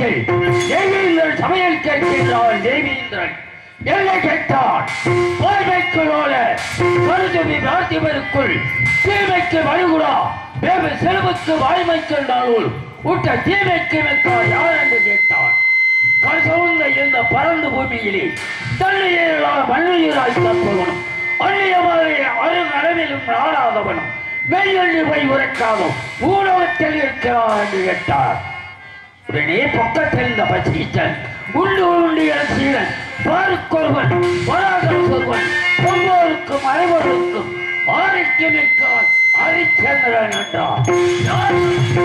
இடத்தில் தேவேந்திரன் சமையல் கேட்கின்றான் தேவேந்திரன் எல்லை கேட்டான் பார்வைக்குள்ளோட கருதுவி பார்த்திபருக்குள் தீமைக்கு வழிகுடா வேறு செலவுக்கு வாய்மைக்கு நாளுள் உட்ட தீமைக்கு வைத்தார் யார் என்று கேட்டான் கசவுந்த இந்த பரந்து பூமியிலே தன்னுயிரால் மண்ணுயிராய் தப்புவனும் அந்நியமாக அருநடவிலும் நாடாதவனும் மெய்யொழி போய் உரைக்காதும் ஊடகத்தில் இருக்கிறார் என்று கேட்டார் உடனே பக்கத்தில் இருந்த பச்சீச்சன் உண்டு உண்டு சீடன் பாருக்கொருவன் வராதன் ஒருவன் பொங்கோருக்கும் அனைவருக்கும் ஆரோக்கிய மிக்கார் ஹரிச்சந்திரன் என்றார் யார்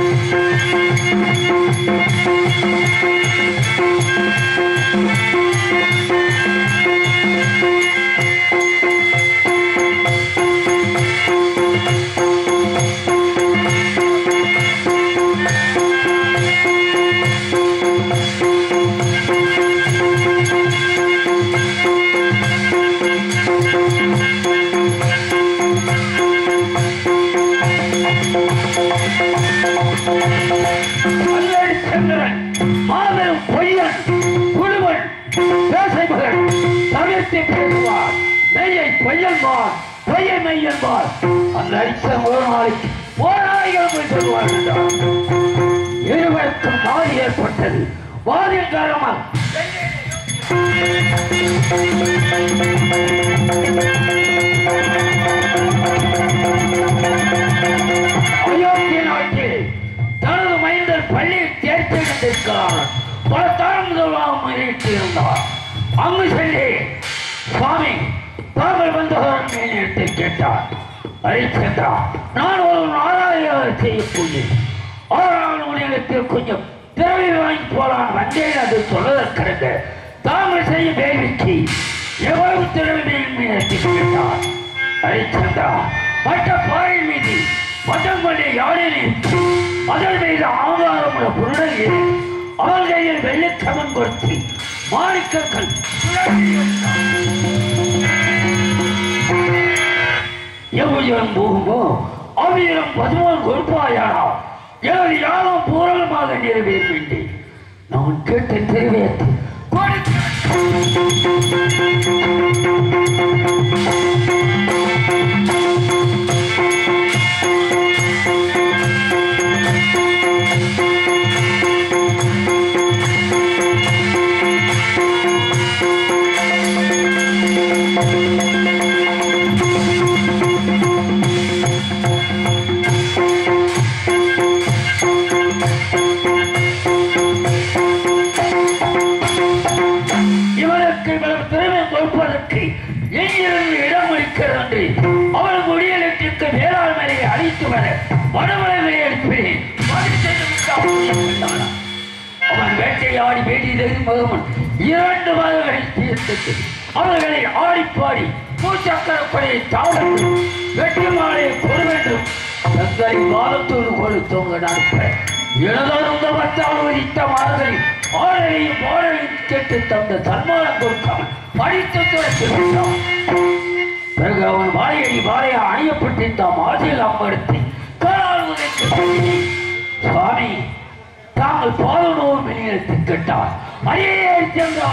அல்லடி சந்திரன் மாபெரும் பொய்யன் குழுவன் பேசைமகன் தவிர்த்து பேசுவார் மெய்யை பொய்யன்பார் பொய்யை மெய்யன்பார் அந்த அடிச்சன் ஒரு நாளைக்கு போராளிகள் போய் சொல்லுவார் என்றார் இருவருக்கும் வாதி ஏற்பட்டது வாதின் காரணமாக அயோத்திய நாட்டில் தனது மைந்தர் பள்ளியில் தேர்ச்சி அடைந்திருக்கிறார் பல தாழ்ந்தவர்களாக முறையிட்டிருந்தார் அங்கு செல்லி சுவாமி தாங்கள் வந்தவர்கள் மேலிடத்தில் கேட்டார் ஹரிச்சந்திரா நான் ஒரு நாராயண செய்யக்கூடியேன் ஆனால் உலகத்தில் கொஞ்சம் திறமை வாங்கி போலாம் வந்தேன் அது சொல்வதற்கிடங்க தாங்கள் செய்ய வேலைக்கு எவ்வளவு திறமை மீனத்தில் கேட்டார் ஹரிச்சந்திரா மற்ற பாறை மீது பதம்பள்ளி யாழில் அதன் மீது ஆங்காரமுள்ள பொருளில் அவள் கையில் வெள்ளிக்கமன் கொடுத்து மாணிக்கங்கள் எவ்வுயிரம் போகுமோ அவ்வியிரம் பதுவான் கொடுப்பாயானா எனது யாகம் பூரணமாக நிறைவேறிவிட்டேன் நான் கேட்ட தெரிவேற்று இவனுக்கு இவ்வளவு திறமை கொடுப்பதற்கு எங்கிருந்து இடம் இருக்கிறது அவன் முடியலத்திற்கு வேளாண்மையை அழித்து வர வடமலைகளை அனுப்பினேன் அவன் வேட்டையாடி வேட்டி தெரிந்து மகமன் இரண்டு மாதங்களை தீர்த்தது அவர்களை ஆடிப்பாடி பூச்சக்கரப்படையை தாழ்ந்து வெற்றி மாலையை கொடு வேண்டும் தங்களை வாதத்தோடு கொடுத்தவங்க நடப்ப எனதொருந்த வந்தால் உதித்த மாதங்களை ஆடலையும் பாடலையும் கேட்டு தந்த சன்மானம் கொடுக்காமல் படித்து துரத்தி விட்டான் பிறகு அவன் வாழையை வாழையா அணியப்பட்டிருந்த மாதிரியில் அம்மடுத்து காலால் உதைத்து தள்ளினேன். சுவாமி தாங்கள் பாதனோர் வெளியிடத்து கேட்டார் அடியே சென்றா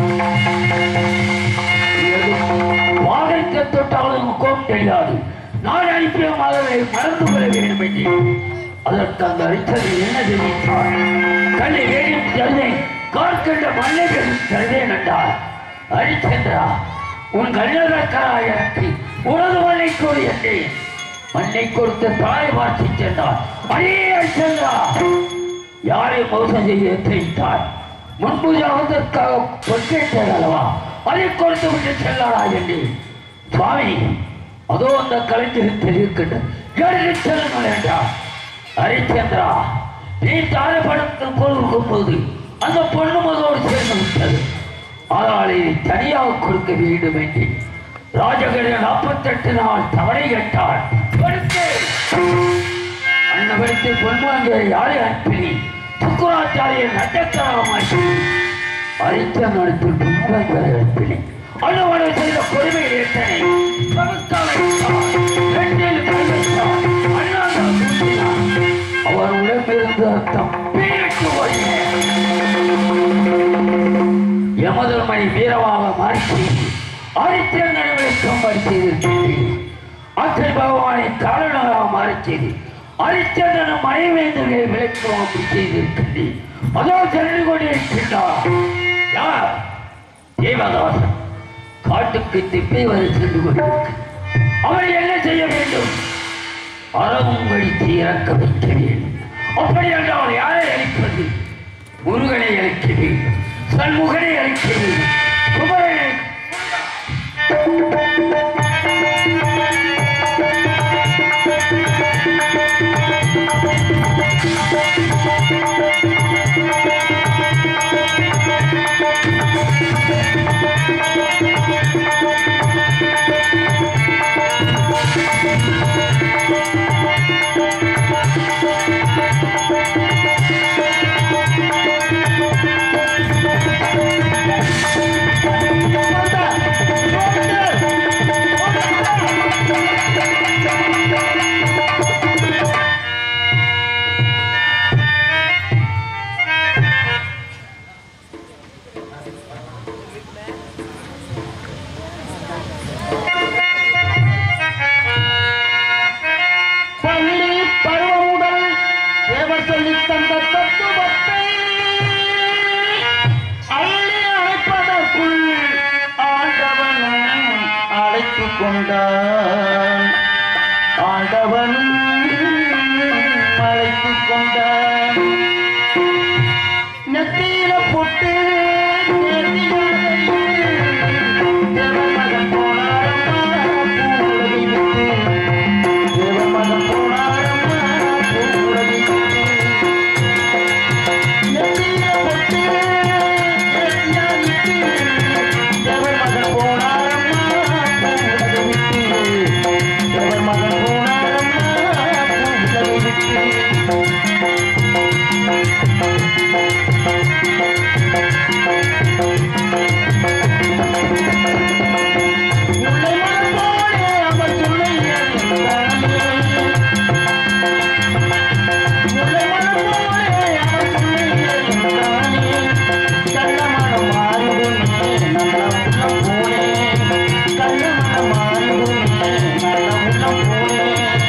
வாகனத்தை தொட்டாலும் கோம் தெரியாது நான் அனுப்பிய மகளை மறந்து கொள்ள வேண்டும் என்று அதற்கு அந்த அரிச்சனை என்ன தெரிவித்தார் கண்ணை வேடியும் தருவேன் காற்கண்ட மண்ணை தருவேன் என்றார் ஹரிச்சந்திரா உன் கண்ணதற்கராய் எனக்கு உனது மண்ணை கொடு என்றேன் மண்ணை கொடுத்த தாய் பார்த்து சென்றார் அடே ஹரிச்சந்திரா யாரை மோசம் செய்ய எத்தனைத்தார் முன்பு யாவதற்காக பொற்கேட்டது அல்லவா அதை கொடுத்து விட்டு செல்லாடா என்று சுவாமி அதோ அந்த கலைஞரில் தெரிவிக்கின்றது எடுத்து செல்லுங்கள் என்றார் ஹரிச்சந்திரா நீ தாழ்படத்தில் கொடுக்கும் போது அந்த பொண்ணு மதோடு சேர்ந்து விட்டது ஆனால் இதை தனியாக கொடுக்க வேண்டும் என்று ராஜகரின் நாற்பத்தெட்டு நாள் தவறை கேட்டார் கொடுத்து அன்னபடித்து பொன்மாங்கியை யாரை அனுப்பினேன் சுக்கராச்சாரியர் நட்டக்கரமாக்கி அரிச்சன் அனுப்பி பொன்மாங்கியை அனுப்பினேன் அண்ணவனை செய்த கொடுமை ஏற்றனை பகுத்தாலை ரெண்டில் கை வைத்தார் அண்ணாந்தால் தூக்கினார் அவர் உடம்பிலிருந்து ரத்தம் பீரிட்டு ஓடிய முதல் மணி வீரமாக மாறி செய்து ஆதித்யங்களை கம்படி செய்திருக்கின்றேன் அச்சை பகவானை காரணமாக மாறி செய்து ஆதித்யன மனைவேந்தர்களை விளக்கம் அப்படி செய்திருக்கின்றேன் அதோ சென்று கொண்டிருக்கின்றார் யார் தேவதாசன் காட்டுக்கு திப்பை வரை சென்று கொண்டிருக்கிறார் அவரை என்ன செய்ய வேண்டும் அறவும் வழித்து இறக்க வைக்க வேண்டும் அப்படி என்றால் யாரை அழிப்பது முருகனை அழிக்க வேண்டும் சண்முகனை அழிக்க வேண்டும் குமரனை பள்ளி பருவம் முதல் தேவர் சொல்லி தந்த தத்துவத்தை அள்ளி அழைப்பதற்குள் ஆண்டவனும் அழைத்துக் கொண்டான் ஆண்டவனும் அழைத்துக் கொண்டான் நெத்தியில பொட்டு தேவமகன் போனாரம்மா பூவுலகை விட்டு தேவமகன் போனாரம்மா பூவுலகை விட்டு நெத்தியில பொட்டு நெத்தியால் விட்டு தேவமகன் போனாரம்மா பூவுலகை விட்டு தேவமகன் போனாரம்மா பூவுலகை விட்டு முல்லை மலர் போலே அவர் சொல்லை அறிந்தானே. முல்லை மலர் போலே அவர் சொல்லை அறிந்தானே. கள்ளமனம் மாறுதுமே நல்ல உள்ளம் போலே. கள்ளமனம் மாறுதுமே நல்ல உள்ளம் போலே.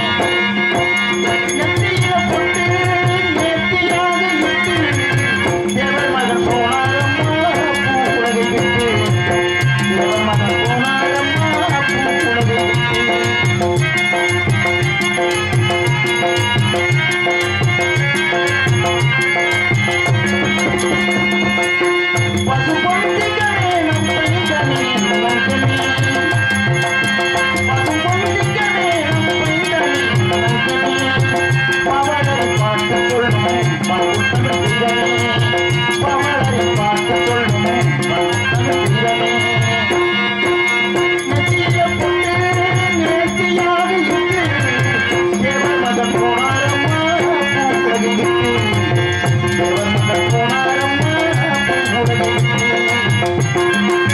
நெத்தியில பொட்டு நேர்த்தியாக இட்டு தேவர் மகன் போனாரம்மா பூவுலகை விட்டு தேவர் மகன் போனாரம்மா பூவுலகை விட்டு பசு பொழுதிக்கவே நம் பையனே நம் கண்ணே பசு பொழுதிக்கவே நம் பையனே நம் கண்ணே பவளரை பார்த்து கொள்ளுமே பருத்தம் செய்தமே பவளரை பார்த்து கொள்ளுமே பருத்தம் செய்தமே நெத்தியில பொட்டு நேர்த்தியாக இட்டு தேவர் மகன் போனாரம்மா பூவுலகை விட்டு தேவர் மகன் போனாரம்மா பூவுலகை விட்டு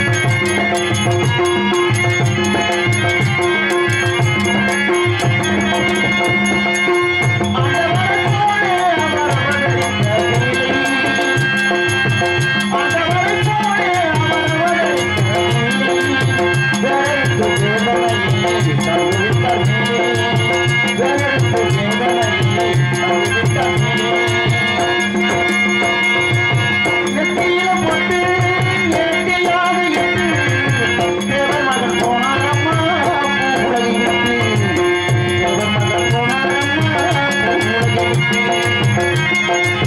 நெத்தியில பொட்டு நேர்த்தியாக இட்டு தேவர் மகன் போனாரம்மா பூவுலகை விட்டு தேவர் மகன் போனாரம்மா பூவுலகை விட்டு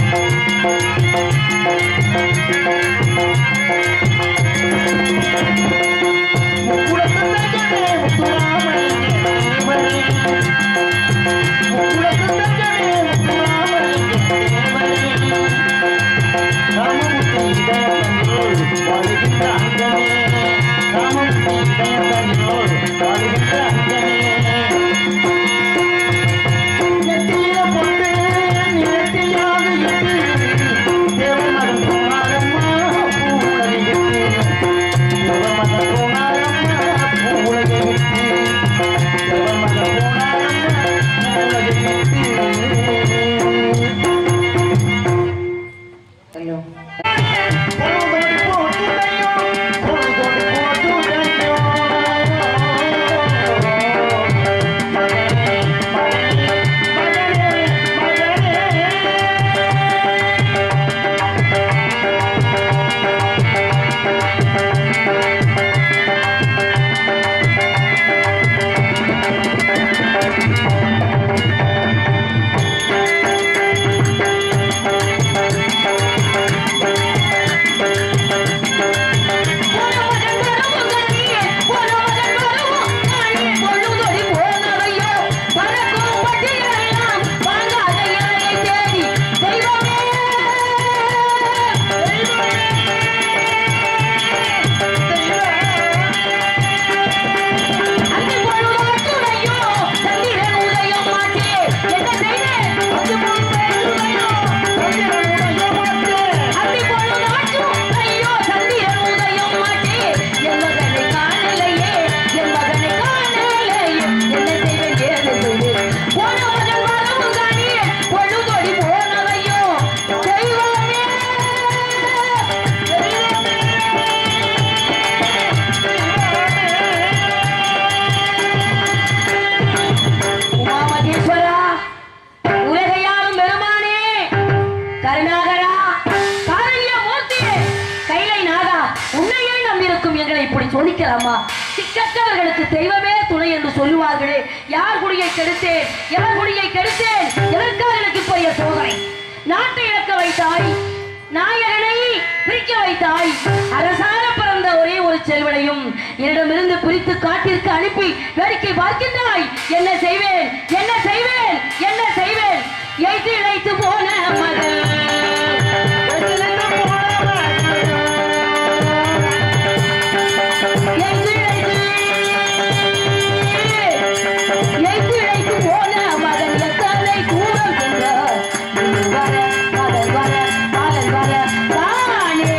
முக்குளத்தங்கனே முத்துராமனே தேவனே அம்மா சிக்கற்றவர்களுக்கு தெய்வமே துணை என்று சொல்லுவார்களே யார் குடியை கெடுத்தேன் எவர் குடியை கெடுத்தேன் எதற்காக எனக்கு இப்போதைய சோதனை நாட்டை இழக்க வைத்தாய் நாயகனை பிரிக்க வைத்தாய் அரசாக பிறந்த ஒரே ஒரு செல்வனையும் என்னிடமிருந்து பிரித்து காட்டிற்கு அனுப்பி வேடிக்கை பார்க்கின்றாய் என்ன செய்வேன் என்ன செய்வேன் என்ன செய்வேன் எய்து இழைத்து போன மகள் எய்து இழைத்து எய்து இழைத்து போன மகன் எத்தனை தூரம் சென்றார் இன்று வர மகன் வர மகன் வர தானே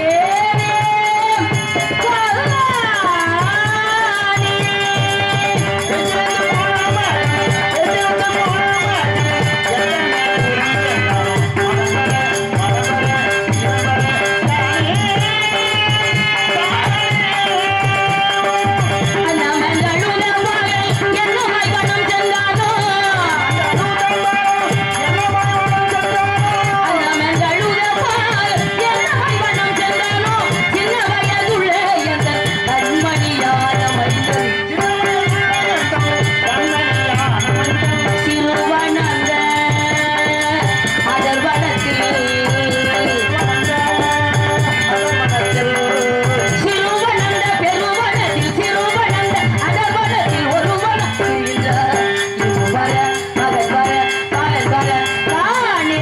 சிறுவனந்த பெருவனத்தில் சிறுவனந்த அதர்வனத்தில் ஒருவன் திரிந்தார். இங்கு வர, மகன் வர, மகன் வர, தானே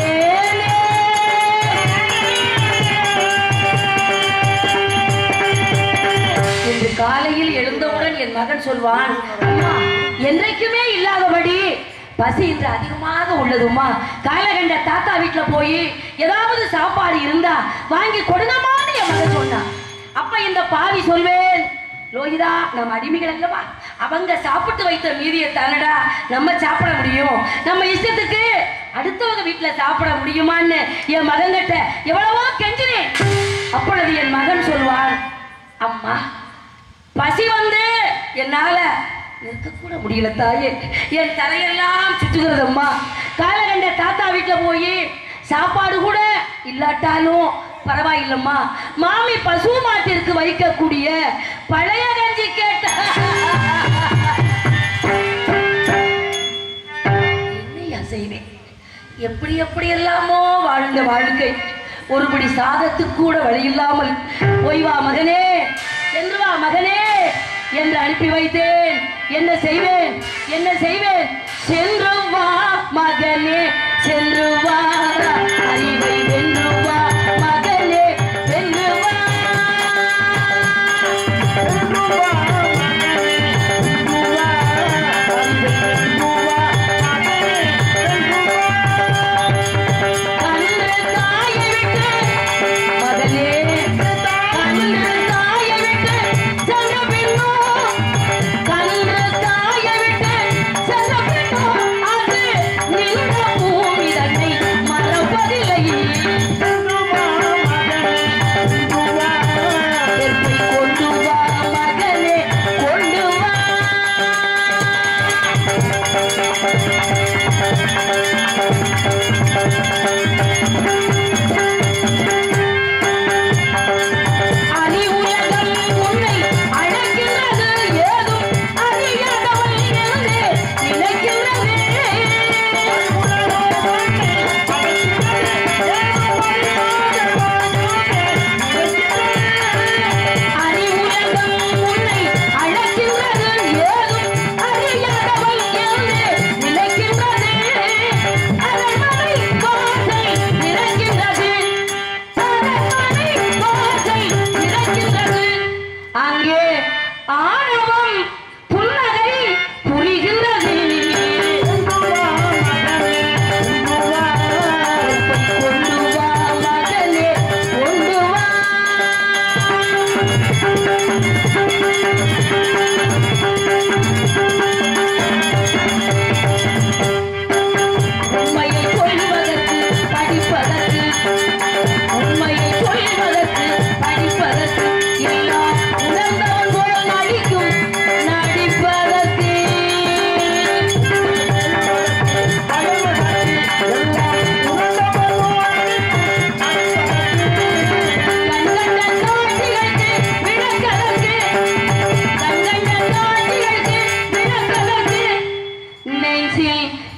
இன்று காலையில் எழுந்தவுடன் என் மகன் சொல்வான் அம்மா என்றைக்குமே இல்லாதபடி பசி இன்று அதிகமாக உள்ளதும்மா காலகண்ட தாத்தா வீட்டுல போய் ஏதாவது சாப்பாடு இருந்தா வாங்கி கொடுங்கம்மான்னு என் மகன் சொன்னான் அப்ப இந்த பாவி சொல்வேன் லோகிதா நம்ம அடிமைகள் அல்லவா அவங்க சாப்பிட்டு வைத்த மீதியை தானடா நம்ம சாப்பிட முடியும் நம்ம இஷ்டத்துக்கு அடுத்தவங்க வீட்டுல சாப்பிட முடியுமான்னு என் மகன்கிட்ட எவ்வளவோ கெஞ்சினேன் அப்பொழுது என் மகன் சொல்வான் அம்மா பசி வந்து என்னால நிற்கக்கூட முடியல தாயே என் தலையெல்லாம் சுற்றுகிறது அம்மா காலகண்ட தாத்தா வீட்டுல போய் சாப்பாடு கூட இல்லாட்டாலும் பரவாயில்லம்மா மாமி பசு மாட்டிற்கு வைக்கக்கூடிய பழைய கஞ்சி கேட்ட என்னையா செய்வேன் எப்படி எப்படி எல்லாமோ வாழ்ந்த வாழ்க்கை ஒருபடி சாதத்துக்கு கூட வழி இல்லாமல் போய் வா மகனே சென்று வா மகனே என்று அனுப்பி வைத்தேன் என்ன செய்வேன் என்ன செய்வேன் சென்று வா மகனே சென்று வா அறிவை வென்று வா மகனே வென்று வா கன்று தாயை விட்டு மகனே கன்று தாயை விட்டு சென்ற பின்னோ கன்று தாயை விட்டு சென்ற பின்னோ அது நின்ற பூ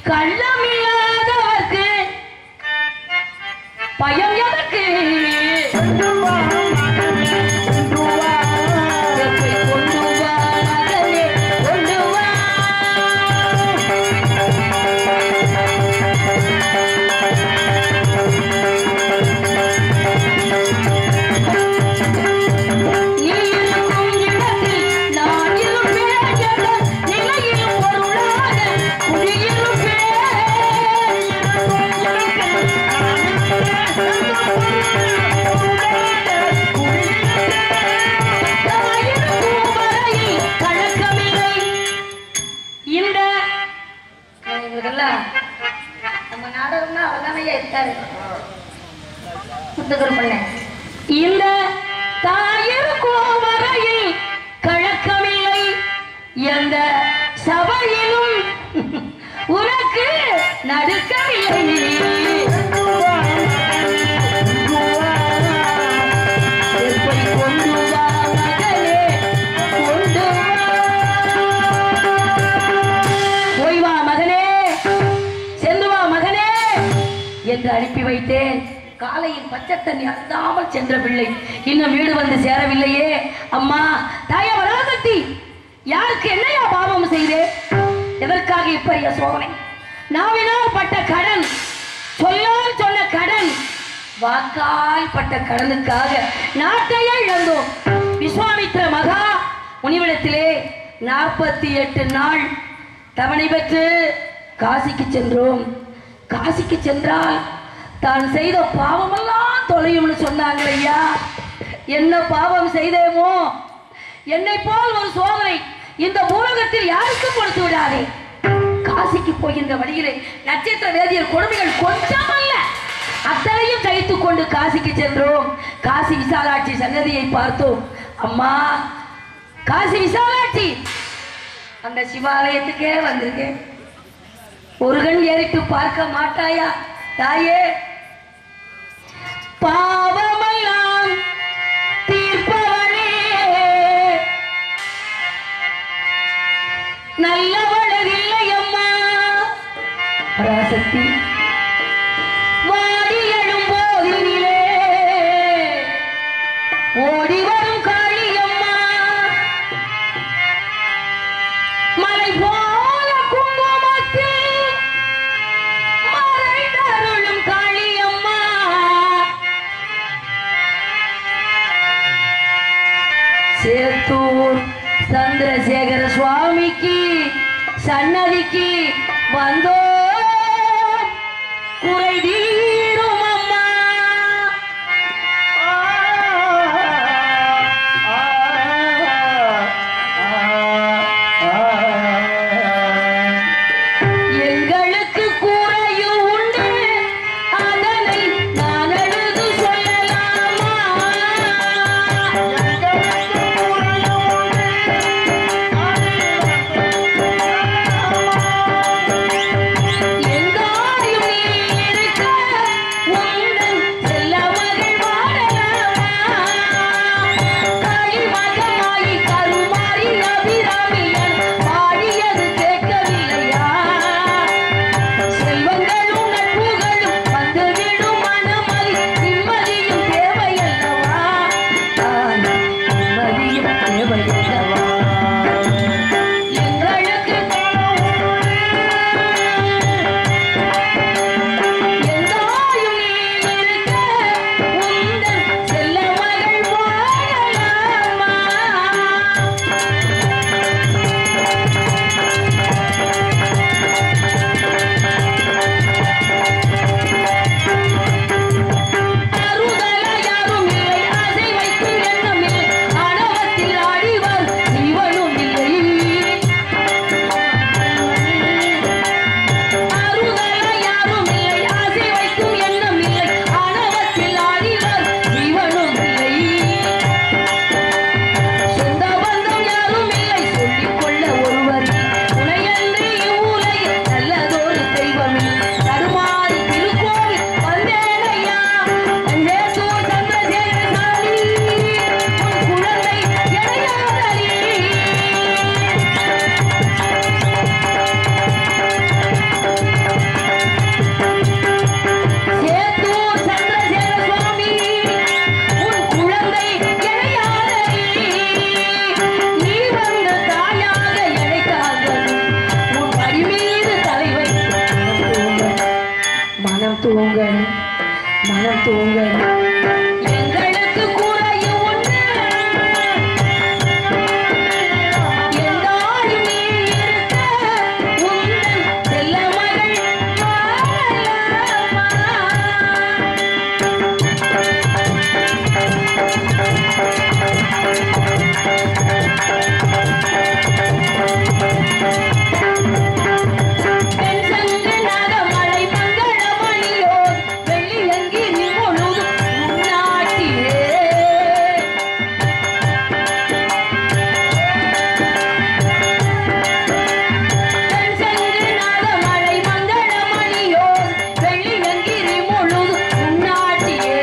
கள்ளமில்லாதவர்க்கு பயம் எதற்கு செப்பை கொண்டு வா மகனே, கொண்டு வா. நீ இருக்கும் இடத்தில் நான் இருப்பேன் என்ற நிலையில் பொருளாக குடியிருப்பேன். நான் இருக்கும் வரையில் கலக்கமில்லை. இந்த இவங்களுக்கெல்லாம் நம்ம நாடகம்னா அவர்தானையா இருக்காரு முத்துக்குரு பண்ண இந்த தாயிருக்கும் வரையில் கழக்கமில்லை எந்த சபையிலும் உனக்கு நடுக்கமில்லை செப்பை கொண்டு வா மகனே, கொண்டு வா. போய் வா மகனே சென்று வா மகனே என்று அனுப்பி வைத்தேன் காலையில் பச்சை தண்ணி அருந்தாமல் சென்ற பிள்ளை இன்னும் வீடு வந்து சேரவில்லையே அம்மா தாயா வராதட்டி யாருக்கு என்னையா பாவம் செய்தேன் எதற்காக இப்படிய சோதனை நாவினால் பட்ட கடன் சொல்லால் சொன்ன கடன் வாக்கால் பட்ட கடனுக்காக நாட்டையே இழந்தோம் விஸ்வாமித்ர மகா முனிவிடத்திலே நாற்பத்தி எட்டு நாள் தவணை பெற்று காசிக்கு சென்றோம் காசிக்கு சென்றால் தான் செய்த பாவமெல்லாம் தொலையும்னு சொன்னாங்க ஐயா என்ன பாவம் செய்தேமோ என்னை போல் ஒரு சோதனை இந்த பூலகத்தில் யாருக்கும் கொடுத்து விடாதே காசிக்கு போகின்ற வழியிலே நட்சத்திர வேதியர் கொடுமைகள் கொஞ்சம் அல்ல அத்தனையும் கைத்துக் கொண்டு காசிக்கு சென்றோம் காசி விசாலாட்சி சன்னதியை பார்த்தோம் அம்மா காசி விசாலாட்சி அந்த சிவாலயத்துக்கே வந்திருக்கேன் ஒரு கண் ஏறிட்டு பார்க்க மாட்டாயா தாயே பாவமெல்லாம் தீர்ப்பவனே நல்லவளவில்லை அம்மா பராசக்தி வாடி எழும் போதினிலே ஓடி வரும் காளியம்மா மலை போல குங்குமத்தில் மறைந்தருளும் காளியம்மா சேத்தூர் சந்திரசேகர சுவாமிக்கு சன்னதிக்கு வந்தோ குறை தீரும் அம்மா எங்களுக்கு குறையும் உண்டு அதனை நான் எழுது சொல்லலாமா எங்காயும் நீ இருக்க தூங்கல எங்களுக்கு குறையும் ஒண்ணு எந்தாயும் நீ இருக்க உந்தன் செல்ல மகள் வாழலாமா பெண்சங்கு நகமலை மங்களமணியோ வெள்ளியங்கிரி முழுதும் உன்னாட்டியே பெண்சங்கு நகமலை மங்களமணியோ வெள்ளியங்கிரி முழுதும் உன்னாட்டியே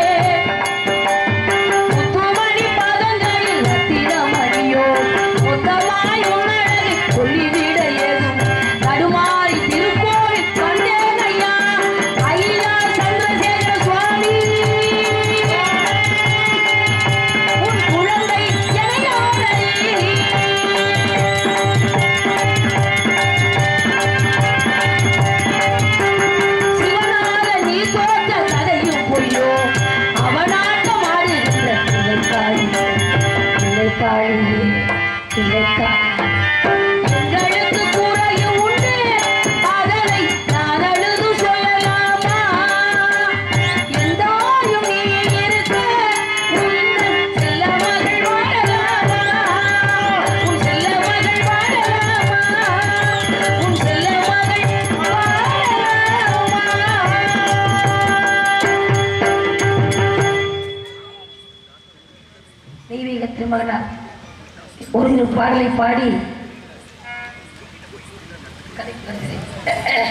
முத்துமணி பாதங்களில் ரத்தினமணியோ மொத்தமாய் உன்னழகை சொல்லிவிட ஏதும் தடுமாறி திருக்கோவில் வந்தேன் ஐயா ஐயா சந்திரசேகர சுவாமி உன் குழந்தை எனையாரடி சிவனாக நீ தோற்ற கதையும் பொய்யோ அவனாட்டம் ஆடுகின்ற பிள்ளைக்காளி பிள்ளைக்காளி பிள்ளைக்காளி எங்களுக்கு குறையும் உண்டு அதனை நான் அழுது சொல்லலாமா எந்தாயும் நீ இருக்க உந்தன் செல்ல மகள் வாழலாமா உன் செல்ல மகள் வாழலாமா உன் செல்ல மகள் வாழலாமா தெய்வீக திருமகனார் ஒரு இரு பாடலை பாடி கதைக்கு வருகிறேன்.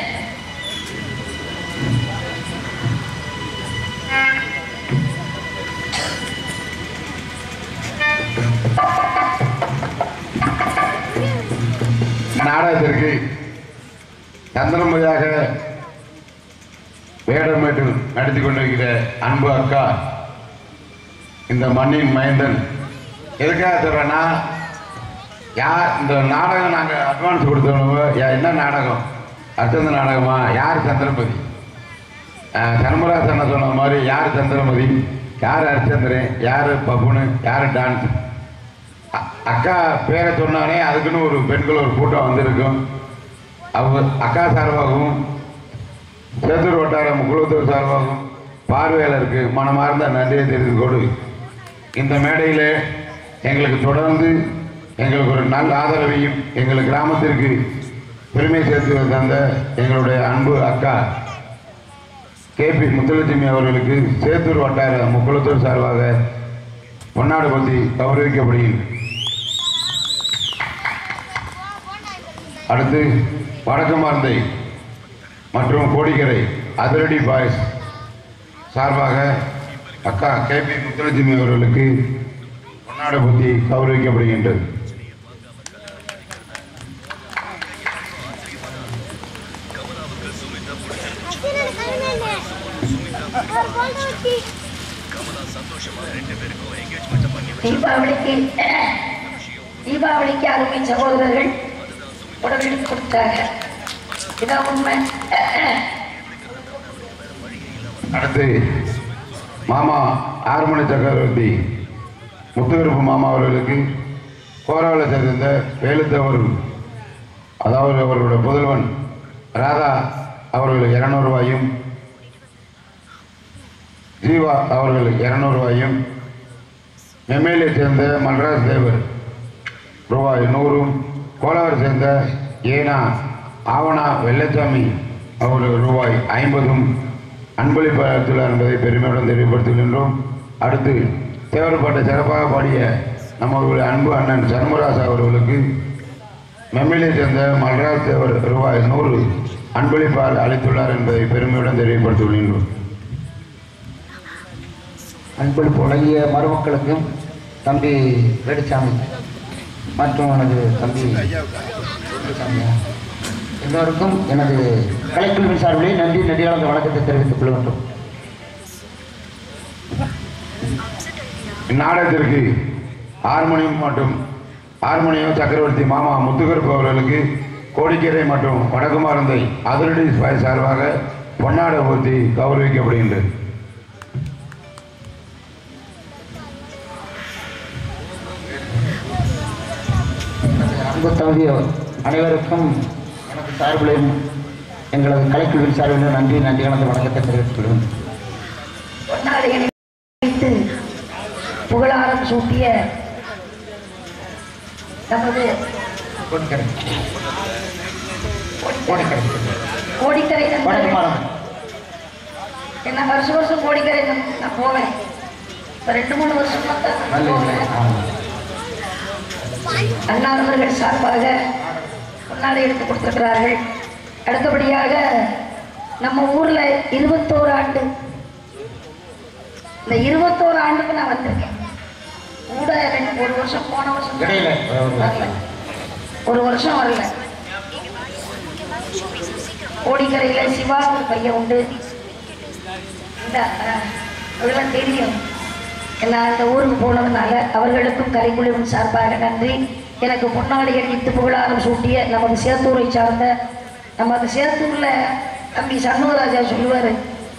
நாடகத்திற்கு தந்திரமுறையாக வேடமேட்டு நடத்தி கொண்டிருக்கிற அன்பு அக்கா இந்த மண்ணின் மைந்தன் எதுக்காக சொல்றேன்னா யார் இந்த நாடகம் நாங்கள் அட்வான்ஸ் கொடுத்தவங்க யா- என்ன நாடகம் அச்சந்த நாடகமா யார் சந்திரமதி அஹ், தர்மராஜ் அண்ணா சொன்ன மாதிரி யார் சந்திரமதி யார் ஹரிச்சந்திரன் யார் பப்புனு யார் டான்ஸ் அ- அக்கா பேரை சொன்னானே அதுக்குன்னு ஒரு பெண்கள் ஒரு கூட்டம் வந்திருக்கும் அவங்க அக்கா சார்பாகவும் சேத்தூர் வட்டாரம் குளத்தூர் சார்பாகவும் பார்வையாளருக்கு மனமார்ந்த நன்றியை தெரிவித்துக் கொடு இந்த மேடையில் எங்களுக்கு தொடர்ந்து எங்களுக்கு ஒரு நல்ல ஆதரவையும் எங்கள் கிராமத்திற்கு பெருமை சேர்த்து தந்த எங்களுடைய அன்பு அக்கா கேபி முத்துலட்சுமி அவர்களுக்கு சேத்தூர் வட்டார முக்குளத்தூர் சார்பாக பொன்னாடு பற்றி கௌரவிக்கப்படுகிறது அடுத்து வடக்கு மாந்தை மற்றும் கோடிக்கரை அதிரடி பாய்ஸ் சார்பாக அக்கா கேபி முத்துலட்சுமி அவர்களுக்கு பொன்னாடு பற்றி கௌரவிக்கப்படுகின்றது தீபாவளிக்கு தீபாவளிக்கு அருமை சகோதரர்கள் உடனடி கொடுத்தாங்க இதான் உண்மை அடுத்து மாமா ஆறுமணி சக்கரவர்த்தி முத்துவிருப்பு மாமா அவர்களுக்கு கோராவில் சேர்ந்த வேலுத்தவர் அதாவது அவர்களுடைய புதல்வன் ராதா அவர்களுக்கு இருநூறு ரூபாயும் ஜீவா அவர்கள் இருநூறு ரூபாயும் எம்எல்ஏ சேர்ந்த மல்ராஜ் தேவர் ரூபாய் நூறும் கோலாவர் சேர்ந்த ஏனா ஆவணா வெள்ளச்சாமி அவர்கள் ரூபாய் ஐம்பதும் அன்பளிப்பாளர் என்பதை பெருமையுடன் தெரியப்படுத்துகின்றோம் அடுத்து தேவரப்பாட்டை சிறப்பாக பாடிய நம்மளுடைய அன்பு அண்ணன் சண்முராஜ் அவர்களுக்கு மெம்மிலை சேர்ந்த மல்ராஜ் தேவர் ரூபாய் நூறு அன்பளிப்பால் அளித்துள்ளார் என்பதை பெருமையுடன் தெரியப்படுத்தியுள்ளோம் அன்பளிப்பு வழங்கிய மருமக்களுக்கும் தம்பி வேலுச்சாமி மற்றும் எனது தம்பி வேலுச்சாமி எல்லோருக்கும் எனது கலைக்குழுவின் சார்பிலே நன்றி நன்றியாளர் வணக்கத்தை தெரிவித்துக் கொள்கின்றோம் இந்நாடகத்திற்கு ஹார்மோனியம் மற்றும் ஹார்மோனியம் சக்கரவர்த்தி மாமா முத்துகருப்பு அவர்களுக்கு கோடிக்கரை மற்றும் வடக்குமாரந்தை அதிரடி ஸ்பாய் சார்பாக பொன்னாடை ஊற்றி கௌரவிக்கப்படுகின்றது அன்பு தகுதியோர் அனைவருக்கும் எனது சார்பிலும் எங்களது கலைக்குழுவின் சார்பிலும் நன்றி நன்றி கலந்த வணக்கத்தை தெரிவித்துக் கொள்கிறேன் பொன்னாடைகளை வைத்து புகழாரம் சூட்டிய நமது கோடிக்கரை கோடிக்கரை கோடிக்கரை நண்பர்கள் வடக்குமாரம் என்ன வருஷம் வருஷம் கோடிக்கரை நான் நான் போவேன் இப்போ ரெண்டு மூணு வருஷமா தான் நான் நல்ல போவேன். ஆமாம் அண்ணானவர்கள் சார்பாக பொன்னாடை எடுத்து கொடுத்திருக்கிறார்கள் அடுத்தபடியாக நம்ம ஊர்ல இருபத்தோரு ஆண்டு இந்த இருபத்தோரு ஆண்டுக்கு நான் வந்திருக்கேன் கூட ரெண்டு ஒரு வருஷம் போன வருஷம் இடையில வரல ஒரு வருஷம் வரல கோடிக்கரையில சிவா ஒரு பையன் உண்டு இந்த அஹ், அதெல்லாம் தெரியும் நான் இந்த ஊருக்கு போனதுனால அவர்களுக்கும் கலைக்குழுவின் சார்பாக நன்றி எனக்கு பொன்னாடி அணித்து புகழாரம் சூட்டிய நமது சேத்தூரை சார்ந்த நமது சேத்தூர்ல தம்பி சண்முகராஜா சொல்லுவாரு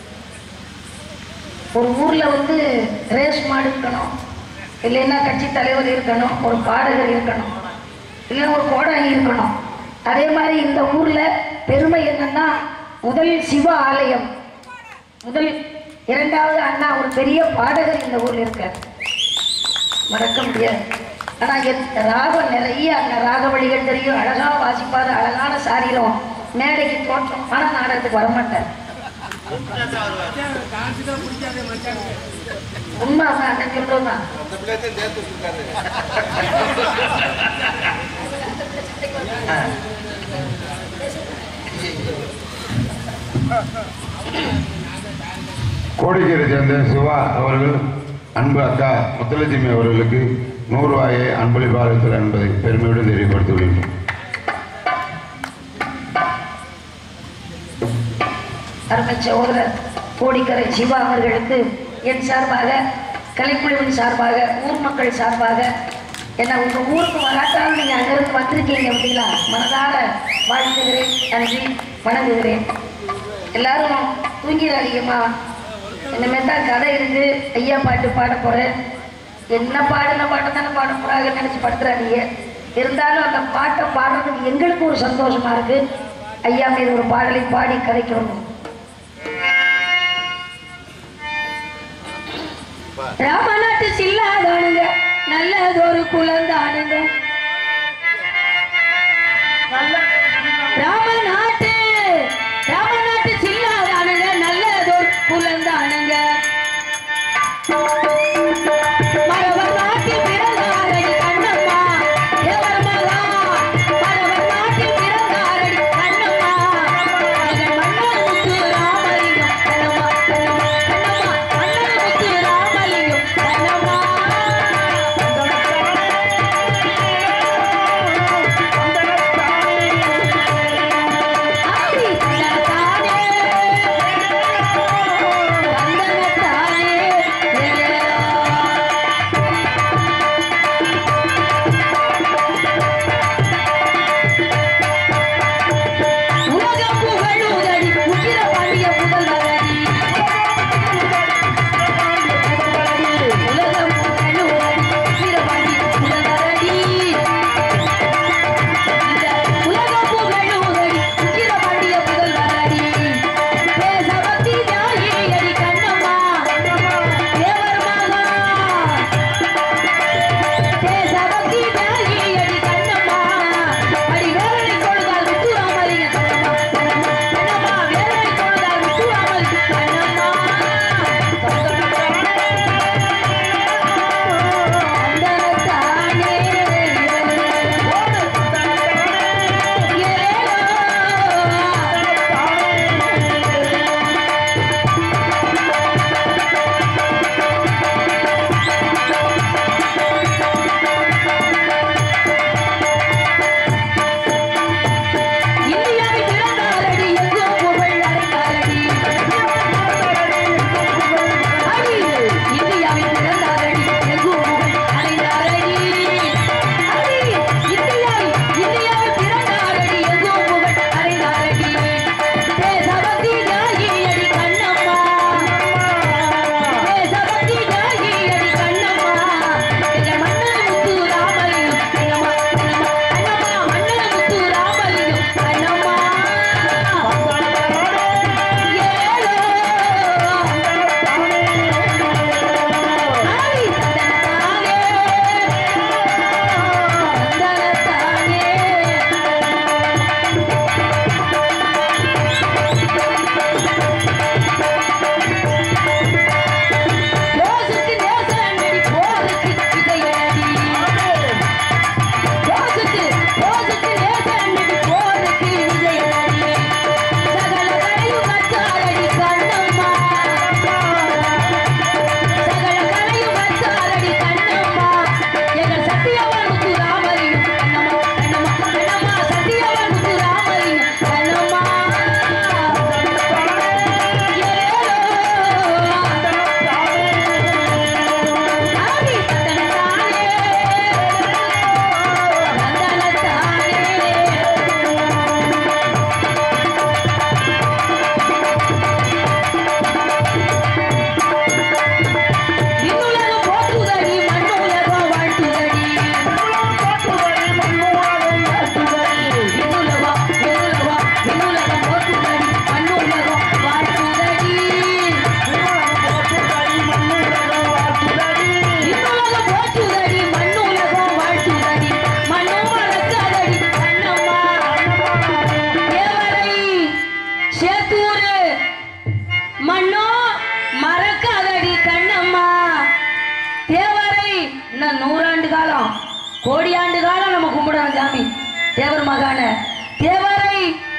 ஒரு ஊர்ல வந்து ரேஸ் மாடு இருக்கணும் இல்லைன்னா கட்சி தலைவர் இருக்கணும் ஒரு பாடகர் இருக்கணும் இல்லைன்னா ஒரு கோடாங்கி இருக்கணும் அதே மாதிரி இந்த ஊர்ல பெருமை என்னன்னா முதல் சிவ ஆலயம் முதல் இரண்டாவது அண்ணா ஒரு பெரிய பாடகர் இந்த ஊர்ல இருக்கார் மறக்க முடியாது ஆனா எத்- ராகம் நிறைய அந்த ராகவழிகள் தெரியும் அழகா வாசிப்பாரு அழகான சாரீரம் மேடைக்கு தோற்றம் ஆனா நாடகத்துக்கு வரமாட்டார் உண்மை அவன் அண்ணன் சொல்றதுதான் கோடிக்கரை சேர்ந்த சிவா அவர்கள் அன்பு அக்கா முத்துலட்சுமி அவர்களுக்கு நூறு ரூபாயை அன்பளிப்பாளர்கள் என்பதை பெருமையுடன் தெரியப்படுத்தியுள்ளேன் அருமை சகோதரர் கோடிக்கரை சிவா அவர்களுக்கு என் சார்பாக கலைக்குழுவின் சார்பாக ஊர் மக்கள் சார்பாக என்ன உங்க ஊருக்கு வராட்டாலும் நீங்க அங்கிருந்து வந்திருக்கீங்க அப்படிங்களா மனதார வாழ்த்துகிறேன் நன்றி வணங்குகிறேன் எல்லாரும் தூங்கிடாதீங்கம்மா இனிமே தான் கதை இருக்கு ஐயா பாட்டு பாட போறேன் என்ன பாடின பாட்டு தானே பாட போறாங்கன்னு நினைச்சு படுத்துறாதீங்க இருந்தாலும் அந்த பாட்டை பாடுறதுக்கு எங்களுக்கு ஒரு சந்தோஷமா இருக்கு ஐயா மீது ஒரு பாடலை பாடி கதைக்கிறோம் ராமநாட்டு சில்லாதானுங்க நல்லதொரு குலந்தானுங்க ராமநாட்டு ராமநாட்டு சில்லாதானுங்க நல்லதொரு குலந்தானுங்க மரவர் நாட்டில் பிறந்தாரடி கண்ணம்மா தேவர் மகா மரவர் நாட்டில் பிறந்தாரடி கண்ணம்மா மகன் மன்னன் முத்து ராமலிங்கம் கண்ணம்மா கண்ணம்மா கண்ணம்மா மன்னன் முத்து ராமலிங்கம் கண்ணம்மா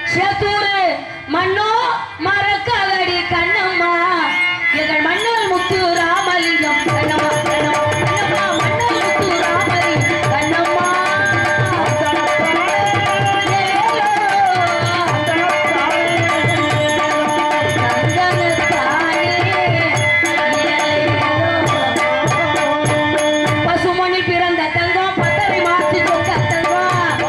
சேத்தூரு மண்ணோ மறக்காதடி கண்ணம்மா எங்கள் மன்னர் முத்து ராமலிங்கம் கண்ணம்மா கண்ணம்மா கண்ணம்மா மன்னர் முத்து ராமலிங்கம் கண்ணம்மா பசுமணி பிறந்த தங்கம் பத்தரை மாற்றி தொக்க தங்கம்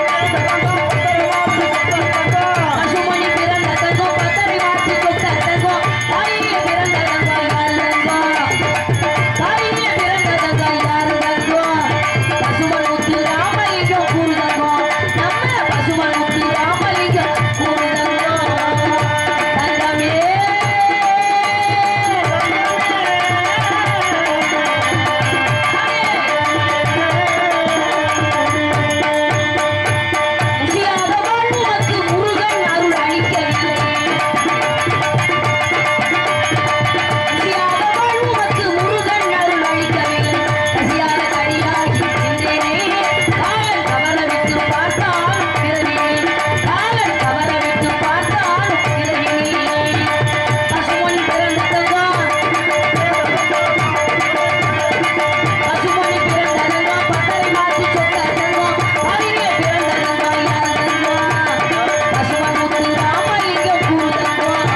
பசுமணி பிறந்த தங்கம் பத்தரை மாற்றி தொக்க தங்கம் தாயிலே பிறந்த தங்கம் யாரு தங்கம் தாயிலே பிறந்த தங்கம் யாரு தங்கம் பசுமன் முத்து ராமலிங்கம் கூறு தங்கம் நம்ம பசுமன் முத்து ராமலிங்கம் கூறு தங்கம் தங்கமே முடியாத வாழ்வுக்கு முருகன் அருள் அளிக்கவில்லை முடியாத வாழ்வுக்கு முருகன் அருள் அளிக்கவில்லை பசியாத கடியாகி நின்றேனே காலன் கவர விட்டு பார்த்தால் பிறவினே காலன் கவர விட்டு பார்த்தால் பிறவினே பசுமொழி பிறந்த தங்கம் பசுமொழி பிறந்த தங்கம் பட்டரை மாற்றி சொத்த தங்கம் பாரிலே பிறந்த தங்கம் யார் தங்கம் பசுமன் முத்து ராமலிங்கம் கூறு தங்கம்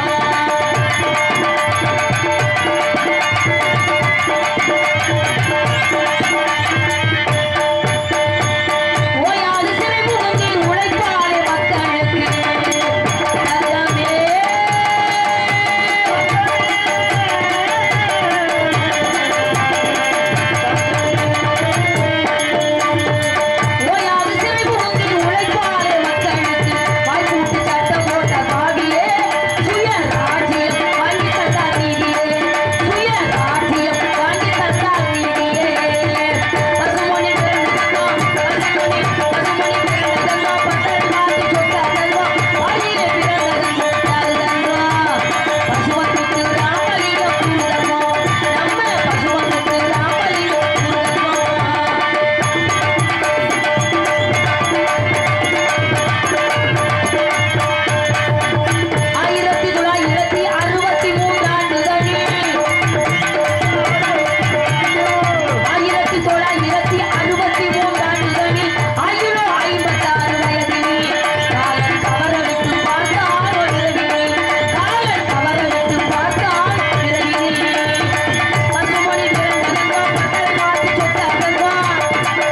ஓயாது சிறை முகத்தில் உழைப்பாளே மக்களுக்கு தங்கமே ஓயாது சிறை முகத்தில் உழைப்பாளே மக்களுக்கு வாய்ப்பூட்டு சட்டம் போட்ட பாவியே சுய ராஜ்யம் வாங்கி தந்தார் நீதியே சுய ராஜ்யம் வாங்கி தந்தார் நீதியே பசுமொழி பிறந்த தங்கம் பசுமொழி பசுமொழி பிறந்த தங்கம் பட்டர் மாற்றி சொத்த தங்கம் வாயிலே பிறந்த தங்கம் யாரு தங்கம் பசுவத்துக்கு ராமலிங்கம் கூறுதங்கம் நம்ம பசுவத்துக்கு ராமலிங்கம் கூறுதங்கம் ஆயிரத்தி தொள்ளாயிரத்தி அறுபத்தி மூன்றாண்டுகளில் ஆயிரத்தி தொள்ளாயிரத்தி அறுபத்தி மூன்றாண்டுகளில் ஆயிரோ ஐம்பத்தாறு வயதில் காலன் தவற விட்டு பார்த்தால் பிறவினில் காலன் தவற விட்டு பார்த்தால் பிறவினில் பசுமொழி பிறந்த தங்கம் பட்டரை மாற்றி சொத்த தங்கம்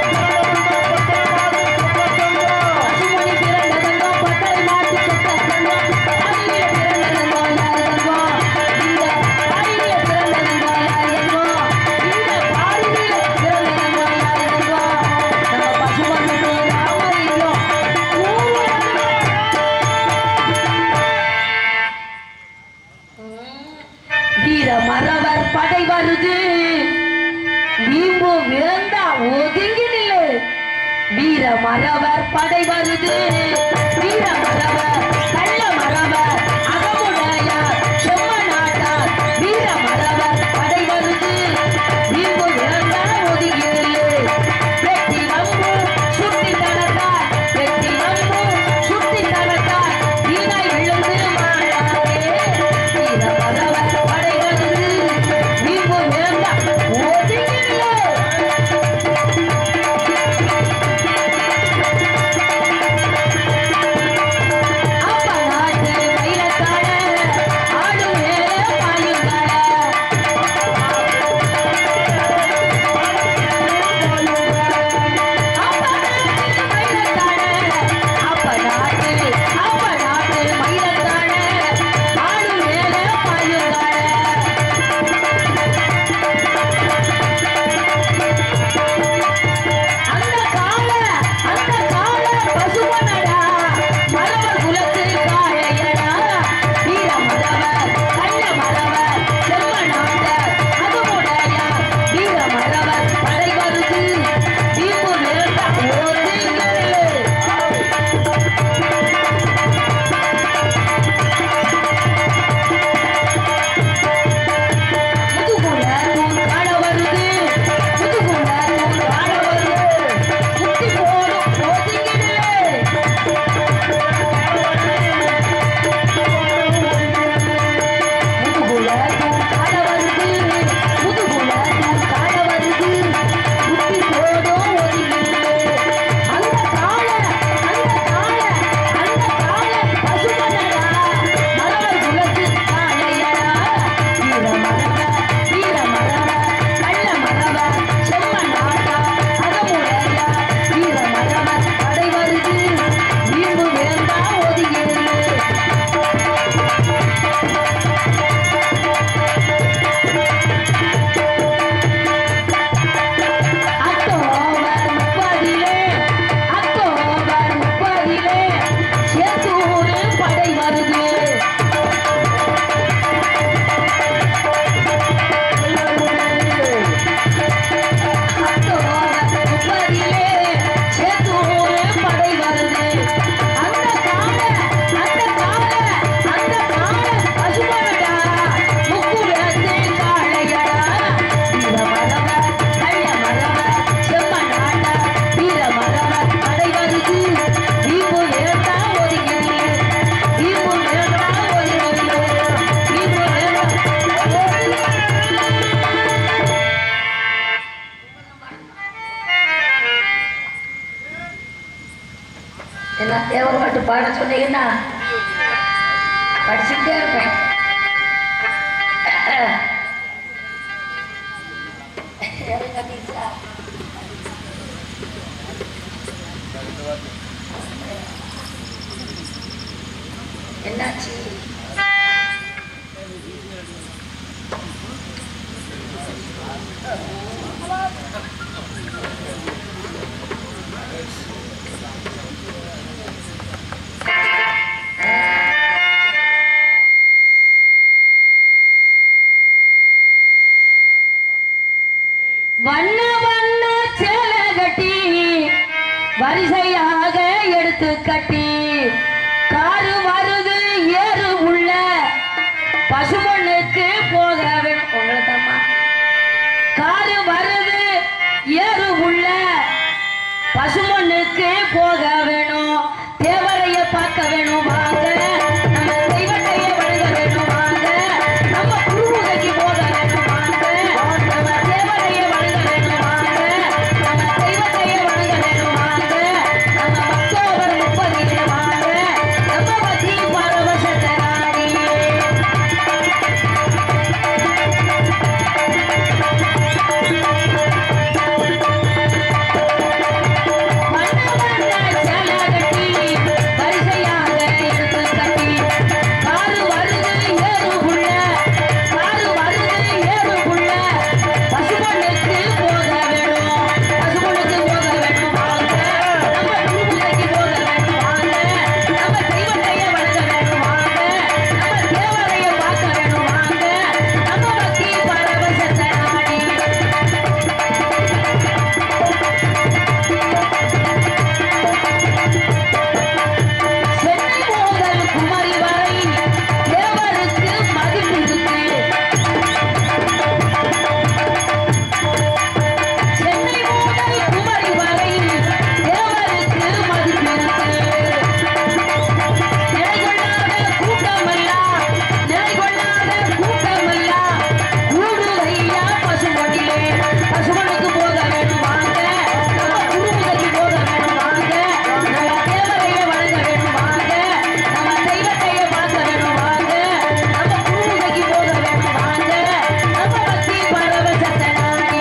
பசுமொழி பிறந்த தங்கம் பட்டரை மாற்றி சொத்த தங்கம் பாரிலே பிறந்த தங்கம் யார் தங்கம் இந்த பாரிலே பிறந்த தங்கம் யார் தங்கம் இந்த பாரிலே பிறந்த தங்கம் யார் தங்கம் நம்ம பசுமொழி ராமலிங்கம் வீர மறவர் படை வருது வீம்பு விழுந்தா ஒதுங்கி நில்லு வீர மறவர் படை வருது வீர மறவர் கள்ள மறவர் அகமுடையார் செம்மநாட்டார் வீர மறவர் படை வருது வீம்பு விழுந்தா ஒதுங்கி நில்லு வெற்றி அம்பு சுட்டி தரத்தார் வெற்றி அம்பு சுட்டி தரத்தார் வீணாய் விழுந்து மாட்டாரே வீர மறவர் படை வருது வீம்பு விழுந்தா ஒதுங்கி நில்லு அப்ப நாட்டு மயிலக்கார ஆடு மேல பாயுங்கார அப்ப நாட்டு மயிலக்கார அப்ப நாட்டு அப்ப நாட்டு மயிலக்கார ஆடு மேல பாயுங்கார அந்த கால அந்த கால பசுவனடா மரவர் குலத்து காளையடா வீர மரவர் கள்ள மரவர் செம்மநாட்டர் அகமுடையார் வீர மரவர் படை வருது தீப்பு நிறுத்த ஓடுங்கள் என்ன படிச்சுட்டே இருப்பேன் என்னாச்சு வண்ண வண்ண சேலை கட்டி வரிசையாக எடுத்து கட்டி காரு வருது ஏறு உள்ள பசுமண்ணுக்கு போக வேணும் உங்களை தம்மா காரு வருது ஏறு உள்ள பசுமண்ணுக்கு போக வேணும் தேவரைய பார்க்க வேணும் வாங்க நம்ம தெய்வத்தையே வணங்க வேணும் வாங்க நம்ம குருமுகைக்கு போக வேணும் வாங்க நம்ம தேவரைய வணங்க வேணும் வாங்க நம்ம தெய்வத்தையே வணங்க வேணும் வாங்க நம்ம அக்டோபர் முப்பதிலே வாங்க நம்ம பத்தி பரவசத்தை நாடி வண்ண வண்ண சேலை கட்டி வரிசையாக எடுத்து கட்டி காரு வருது ஏறு உள்ள காரு வருது ஏறு உள்ள பசுமண்ணுக்கு போக வேணும் பசுமண்ணுக்கு போக வேணும் வாங்க நம்ம குருகுலைக்கு போக வேணும் வாங்க நம்ம தெய்வத்தையே வணங்க வேணும் வாங்க நம்ம தேவரையை பார்க்க வேணும் வாங்க நம்ம பக்தி பரவசத்தை நாடி சென்னை முதல் குமரி வரை தேவருக்கு மதிப்பிருக்கு சென்னை முதல் குமரி வரை தேவருக்கு மதிப்பிருக்கு நிலைகொள்ளாத கூட்டமெல்லாம் நிலைகொள்ளாத கூட்டமெல்லாம் கூடுதையா பசுமொழியே பசுமனுக்கு போக வேணும் வாங்க நம்ம குருமுகைக்கு போக வேணும் வாங்க நம்ம தேவரையை வணங்க வேணும் வாங்க நம்ம தெய்வத்தையே பார்க்க வேணும் வாங்க நம்ம குருமுகைக்கு போக வேணும் வாங்க நம்ம பக்தி பரவசத்தை நாடி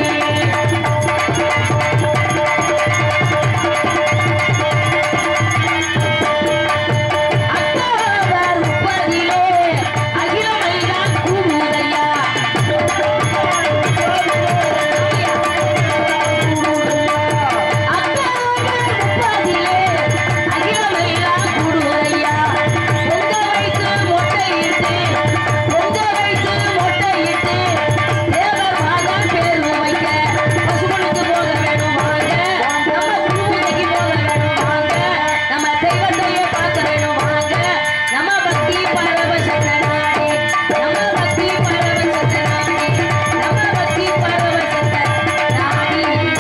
அக்டோபர் முப்பதிலே அகிலமெல்லாம் கூடுதையா அக்டோபர் முப்பதிலே அகிலமெல்லாம் கூடுதையா பொங்க வைத்து மொட்டையிட்டு பொங்க வைத்து மொட்டையிட்டு தேவர் மகன் பேர் வைக்க பசுமனுக்கு போக வேணும் வாங்க நம்ம குருமுகைக்கு போக வேணும் வாங்க நம்ம தெய்வத்தையே பார்க்க வேணும் வாங்க நம்ம பக்தி பரவசத்தை நாடி நம்ம பக்தி பரவசத்தை நாடி நம்ம பக்தி பரவசத்தை நாடி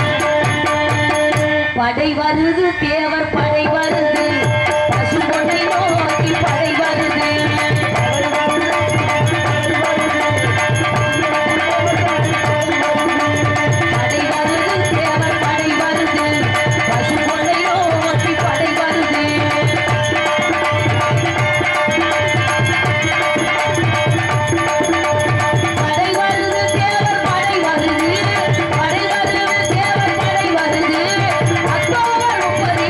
படை வருது தேவர் படை வருது பசுமொட்டை நோக்கி படை வருது படை வருது தேவர் படை வருது பசுமொட்டை நோக்கி படை வருது படை வருது தேவர் படை வருது படை வருது தேவர் படை வருது அக்டோபர் முப்பது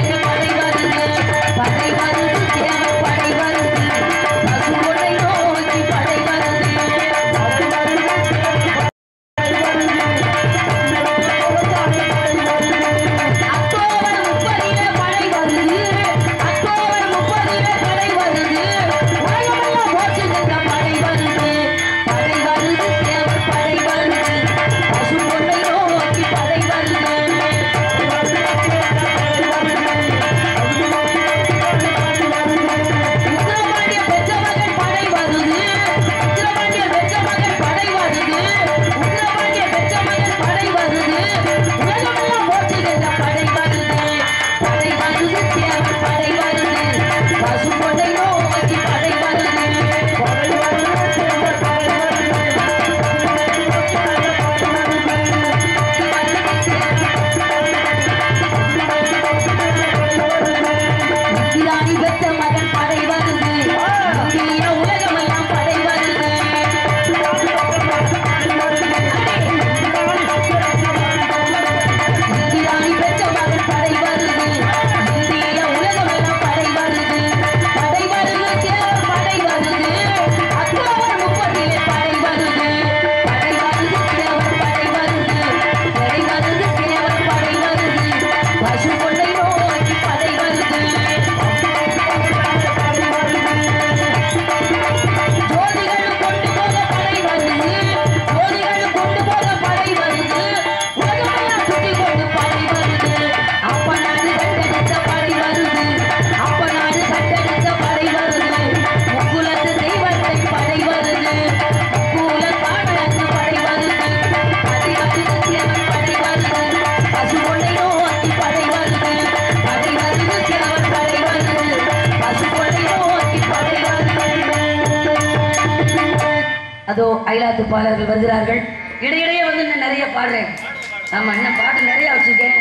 அதோ அயலாத்து பாடல்கள் வருகிறார்கள் இடையிடையே வந்து இன்னும் நிறைய பாடுறேன் ஆமா இன்னும் பாட்டு நிறைய வச்சிருக்கேன்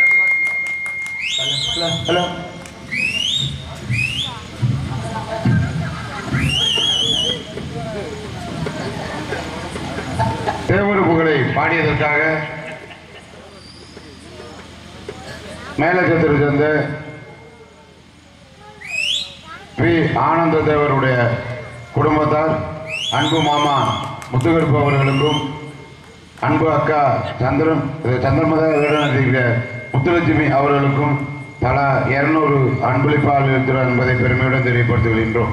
ஹலோ ஹலோ தேவர் புகழை பாடியதற்காக மேலச்சத்திர சேர்ந்த பி ஆனந்த தேவருடைய குடும்பத்தார் அன்பு மாமா முத்துகருப்பு அவர்களுக்கும் அன்பு அக்கா சந்திரன் சந்திரமதா நடத்திக்கிற முத்துலட்சுமி அவர்களுக்கும் பல இருநூறு அன்பளிப்பாளர் இருக்கிறார் என்பதை பெருமையுடன் தெரியப்படுத்திக் கொள்கின்றோம்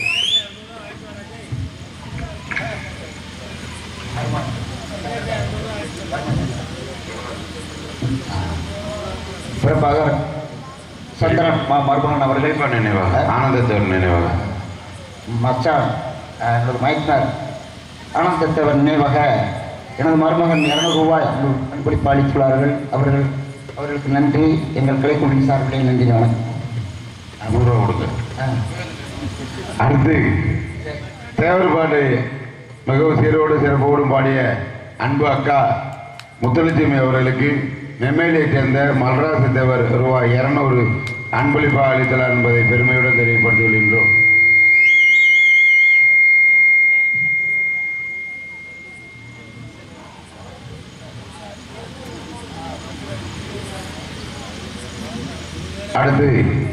சிறப்பாக சந்திரன் மா மருமகன் அவர்கள் இளைப்பா நினைவாக ஆனந்தத்தேவர் நினைவாக மச்சான் அஹ், எனது மைத்னர் ஆனந்தத்தேவன் நினைவாக எனது மருமகன் இருநூறு ரூபாய் அன்பு அன்பளிப்பு அளித்துள்ளார்கள் அவர்கள் அவர்களுக்கு நன்றி எங்கள் கலைக்குழுவின் சார்பிலே நன்றி வணக்கம் நூறுரூவா கொடுங்க அஹ், அடுத்து தேவர் பாட்டு மிகவும் சீரோடு சிறப்போடும் பாடிய அன்பு அக்கா முத்துலட்சுமி அவர்களுக்கு நெம்மேலியைச் சேர்ந்த மல்ராச தேவர் ரூபாய் இருநூறு அன்பளிப்பா அளித்தலார் என்பதை பெருமையுடன் தெரியப்படுத்திக் கொள்கின்றோம் அடுத்து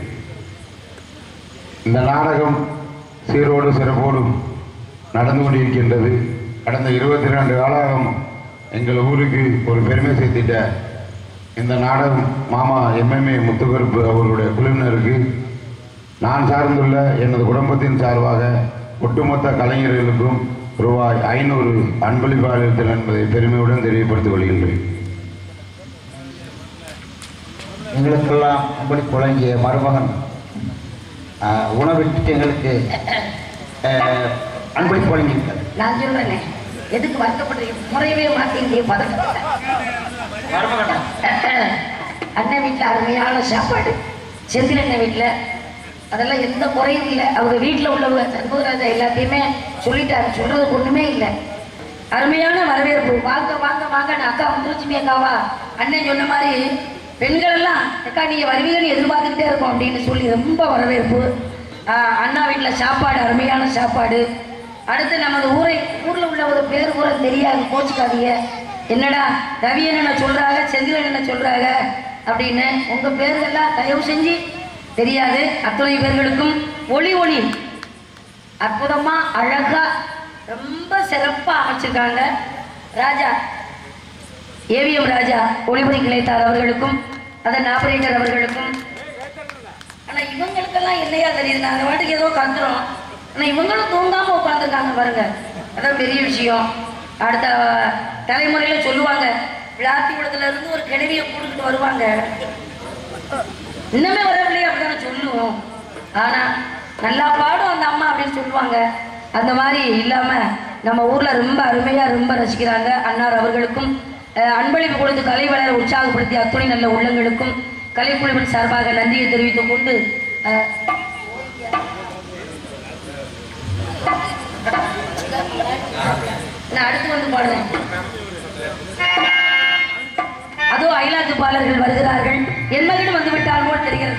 இந்த நாடகம் சீரோடு சிறப்போடும் நடந்து கொண்டிருக்கின்றது கடந்த இருபத்தி ரெண்டு காலம் எங்கள் ஊருக்கு ஒரு பெருமை சேர்த்திட்ட இந்த நாடகம் மாமா எம்எம்ஏ முத்துக்கருப்பு அவர்களுடைய குழுவினருக்கு நான் சார்ந்துள்ள எனது குடும்பத்தின் சார்பாக ஒட்டுமொத்த கலைஞர்களுக்கும் ரூபாய் ஐநூறு அன்பளிப்பாளர்கள் என்பதை பெருமையுடன் தெரியப்படுத்திக் கொள்கின்றேன் எங்களுக்கெல்லாம் அன்பளிப்பு வழங்கிய மருமகன் அஹ், உணவிட்டு எங்களுக்கு அஹ், அன்பளிப்பு வழங்கியிருக்கிறார் நான் சொல்றேனே எதுக்கு வருத்தப்படுறீங்க முறையவே மாட்டீங்க பதக்கப்பட்ட மருமகனா அண்ணன் வீட்டில் அருமையான சாப்பாடு செந்தில் அண்ணன் வீட்டில் அதெல்லாம் எந்த குறையும் இல்லை அவங்க வீட்டில் உள்ளவங்க சண்முகராஜா எல்லாத்தையுமே சொல்லிட்டாரு சொல்றதுக்கு ஒண்ணுமே இல்லை அருமையான வரவேற்பு வாங்க வாங்க வாங்க அக்கா வந்துருச்சுமே அக்காவா அண்ணன் சொன்ன மாதிரி பெண்கள் எல்லாம் அக்கா நீங்க வருவீங்கன்னு எதிர்பார்த்துக்கிட்டே இருக்கோம் அப்படின்னு சொல்லி ரொம்ப வரவேற்பு ஆஹ் அண்ணா வீட்டில் சாப்பாடு அருமையான சாப்பாடு அடுத்து நமது ஊரை ஊர்ல உள்ள ஒரு பேர் கூட தெரியாது கோச்சுக்காதீங்க என்னடா ரவி என்ன சொல்றாங்க செந்தில் என்ன சொல்றாங்க அப்படின்னு உங்க பேர்கள்லாம் தயவு செஞ்சு தெரியாது அத்துணை பேர்களுக்கும் ஒளி ஒளி அற்புதமா அழகா ரொம்ப சிறப்பா அமைச்சிருக்காங்க ராஜா ஏவிஎம் ராஜா ஒளிபுரி கிளைத்தார் அவர்களுக்கும் அதன் ஆபரேட்டர் அவர்களுக்கும் ஆனா இவங்களுக்கெல்லாம் என்னையா தெரியுது நாங்க வாட்டுக்கு ஏதோ கத்துறோம் ஆனா இவங்களும் தூங்காம உட்காந்துருக்காங்க பாருங்க அதான் பெரிய விஷயம் அடுத்த தலைமுறையில சொல்லுவாங்க விளாத்திக்குளத்துல இருந்து ஒரு கிழவியை கூட்டிட்டு வருவாங்க இன்னுமே வரவில்லையே அப்படிதானே சொல்லுவோம் ஆனா நல்லா பாடும் அந்த அம்மா அப்படின்னு சொல்லுவாங்க அந்த மாதிரி இல்லாம நம்ம ஊர்ல ரொம்ப அருமையா ரொம்ப ரசிக்கிறாங்க அன்னார் அவர்களுக்கும் அஹ், அன்பளிப்பு கொடுத்து கலை வளர உற்சாகப்படுத்திய அத்துணை நல்ல உள்ளங்களுக்கும் கலைக்குழுவின் சார்பாக நன்றியை தெரிவித்துக் கொண்டு அஹ், நான் அடுத்து வந்து பாடுறேன் அதோ அயலாத்து பாலர்கள் வருகிறார்கள் என் மகனும் வந்து விட்டால் போல் தெரிகிறது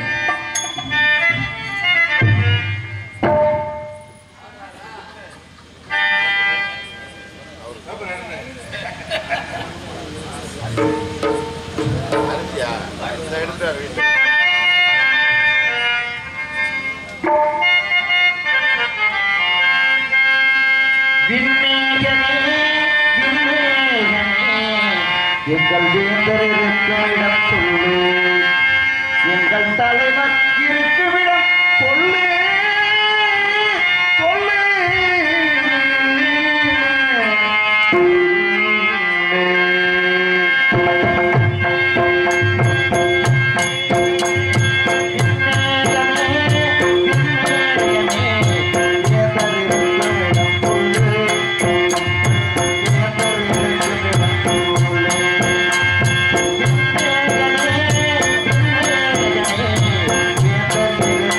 விண்ணேகமே, விண்ணேகமே, எங்கள் வேந்தர் இருக்கும் இடம் சொல்லு எங்கள் தலைவர் இருக்கும் இடம் சொல்லு சொல்லு Thank you.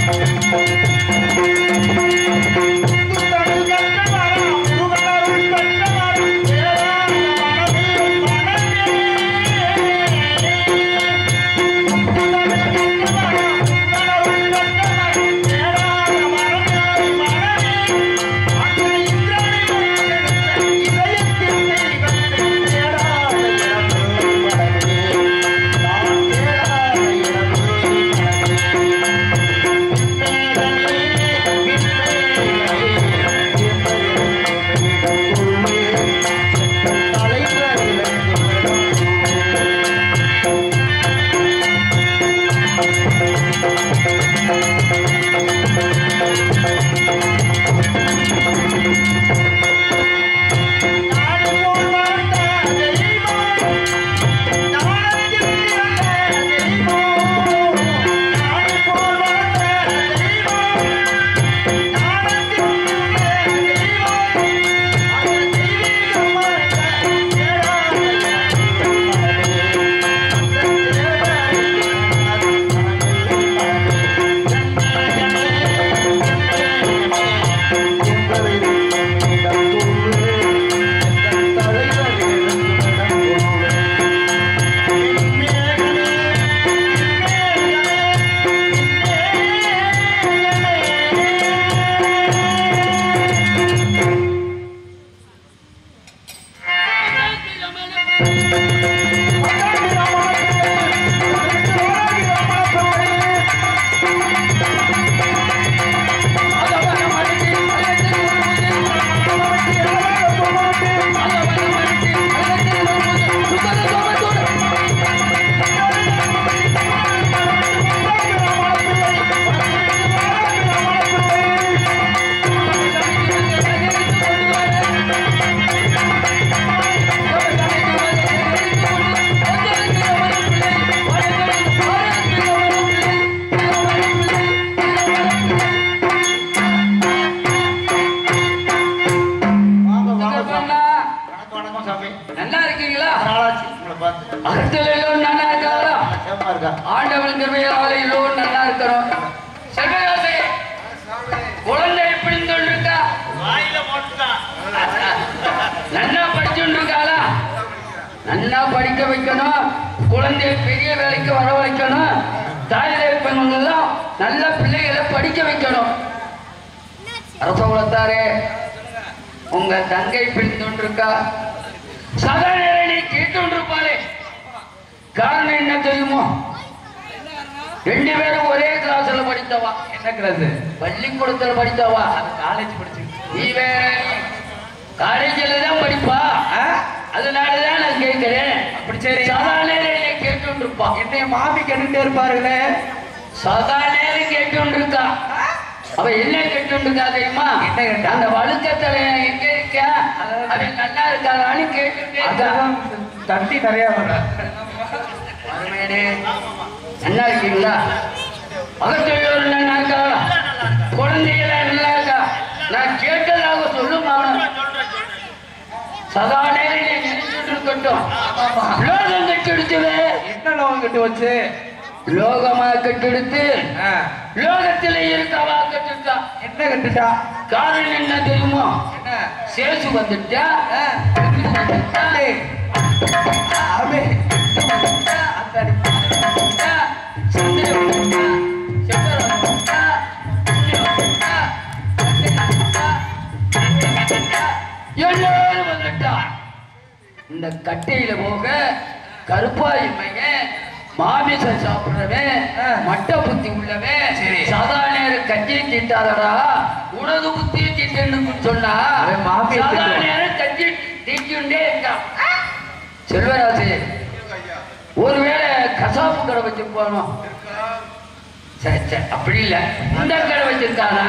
நல்லா இருக்கீங்களா நாளாச்சு உங்களை பார்த்து அகத்தில் எல்லோரும் நல்லா இருக்காங்களா சேமா இருக்கா ஆண்டவன் கிருபையால எல்லோரும் நல்லா இருக்கணும் செல்வராசே குழந்தை எப்படி இருக்கா நல்லா படிச்சுட்டு இருக்காளா நல்லா படிக்க வைக்கணும் குழந்தைய பெரிய வேலைக்கு வர வைக்கணும் தாய் தகப்பன்லாம் நல்ல பிள்ளைகளை படிக்க வைக்கணும் அரச குலத்தாரே உங்க தங்கை பிடித்துருக்கா சகநேரணி கேட்டுருப்பாளே காரணம் என்ன தெரியுமோ ரெண்டு பேரும் ஒரே கிளாஸ்ல படித்தவா என்ன கிளாஸ் பள்ளிக்கூடத்துல படித்தவா காலேஜ் படிச்சு நீ வேற காலேஜில் தான் படிப்பா அதனாலதான் நான் கேட்கிறேன் அப்படி சரி சதா நேரம் கேட்டு இருப்பா என்னைய மாமி கேட்டுட்டே இருப்பாருல்ல சதா நேரம் கேட்டு இருக்கா அவ என்ன கேட்டு இருக்கா தெரியுமா என்ன அந்த வழுக்கத்துல எங்க இருக்க அவன் நல்லா இருக்காளான்னு கேட்டுட்டே இருக்கா தட்டி நிறைய அருமையனே, நல்லா இருக்கீங்களா மகத்தொழியோர் நல்லா இருக்கா குழந்தைகள நல்லா இருக்கா நான் கேட்டதாக சொல்லுமா சதா நேரம் நீ நினைச்சுட்டு இருக்கட்டும் லோகம் கட்டெடுத்துவே என்ன லோகம் கட்டு வச்சு லோகமா கட்டெடுத்து லோகத்துல இருக்கவா கட்டுட்டா என்ன கட்டுட்டா காரணம் என்ன தெரியுமோ என்ன சேசு வந்துட்டா வந்துட்டா, ஆமே சந்திரன் வந்துட்டா, செவ்வரம் வந்துட்டா, புண்ணியம் வந்துட்டா, சந்திரன் வந்துட்டா, வந்துட்டா, எல்லாரும் வந்துட்டா இந்த கட்டையில போக கருப்பாய் மையன் மாமிசம் சாப்பிடுறவன் மட்டை புத்தி உள்ளவன் சதா நேரம் கட்சியை தீட்டாதடா உனது புத்தியை தீட்டன்னு சொன்னா அவன் மாமியை சதா திட்டுவான். நேரம் கட்சி தீட்டியுண்டே இருக்கான் செல்வராஜ் ஒருவேளை கசாப்பு கடை வச்சிருப்பானோ சரி சரி அப்படி இல்ல இந்த கடை வச்சிருக்கானா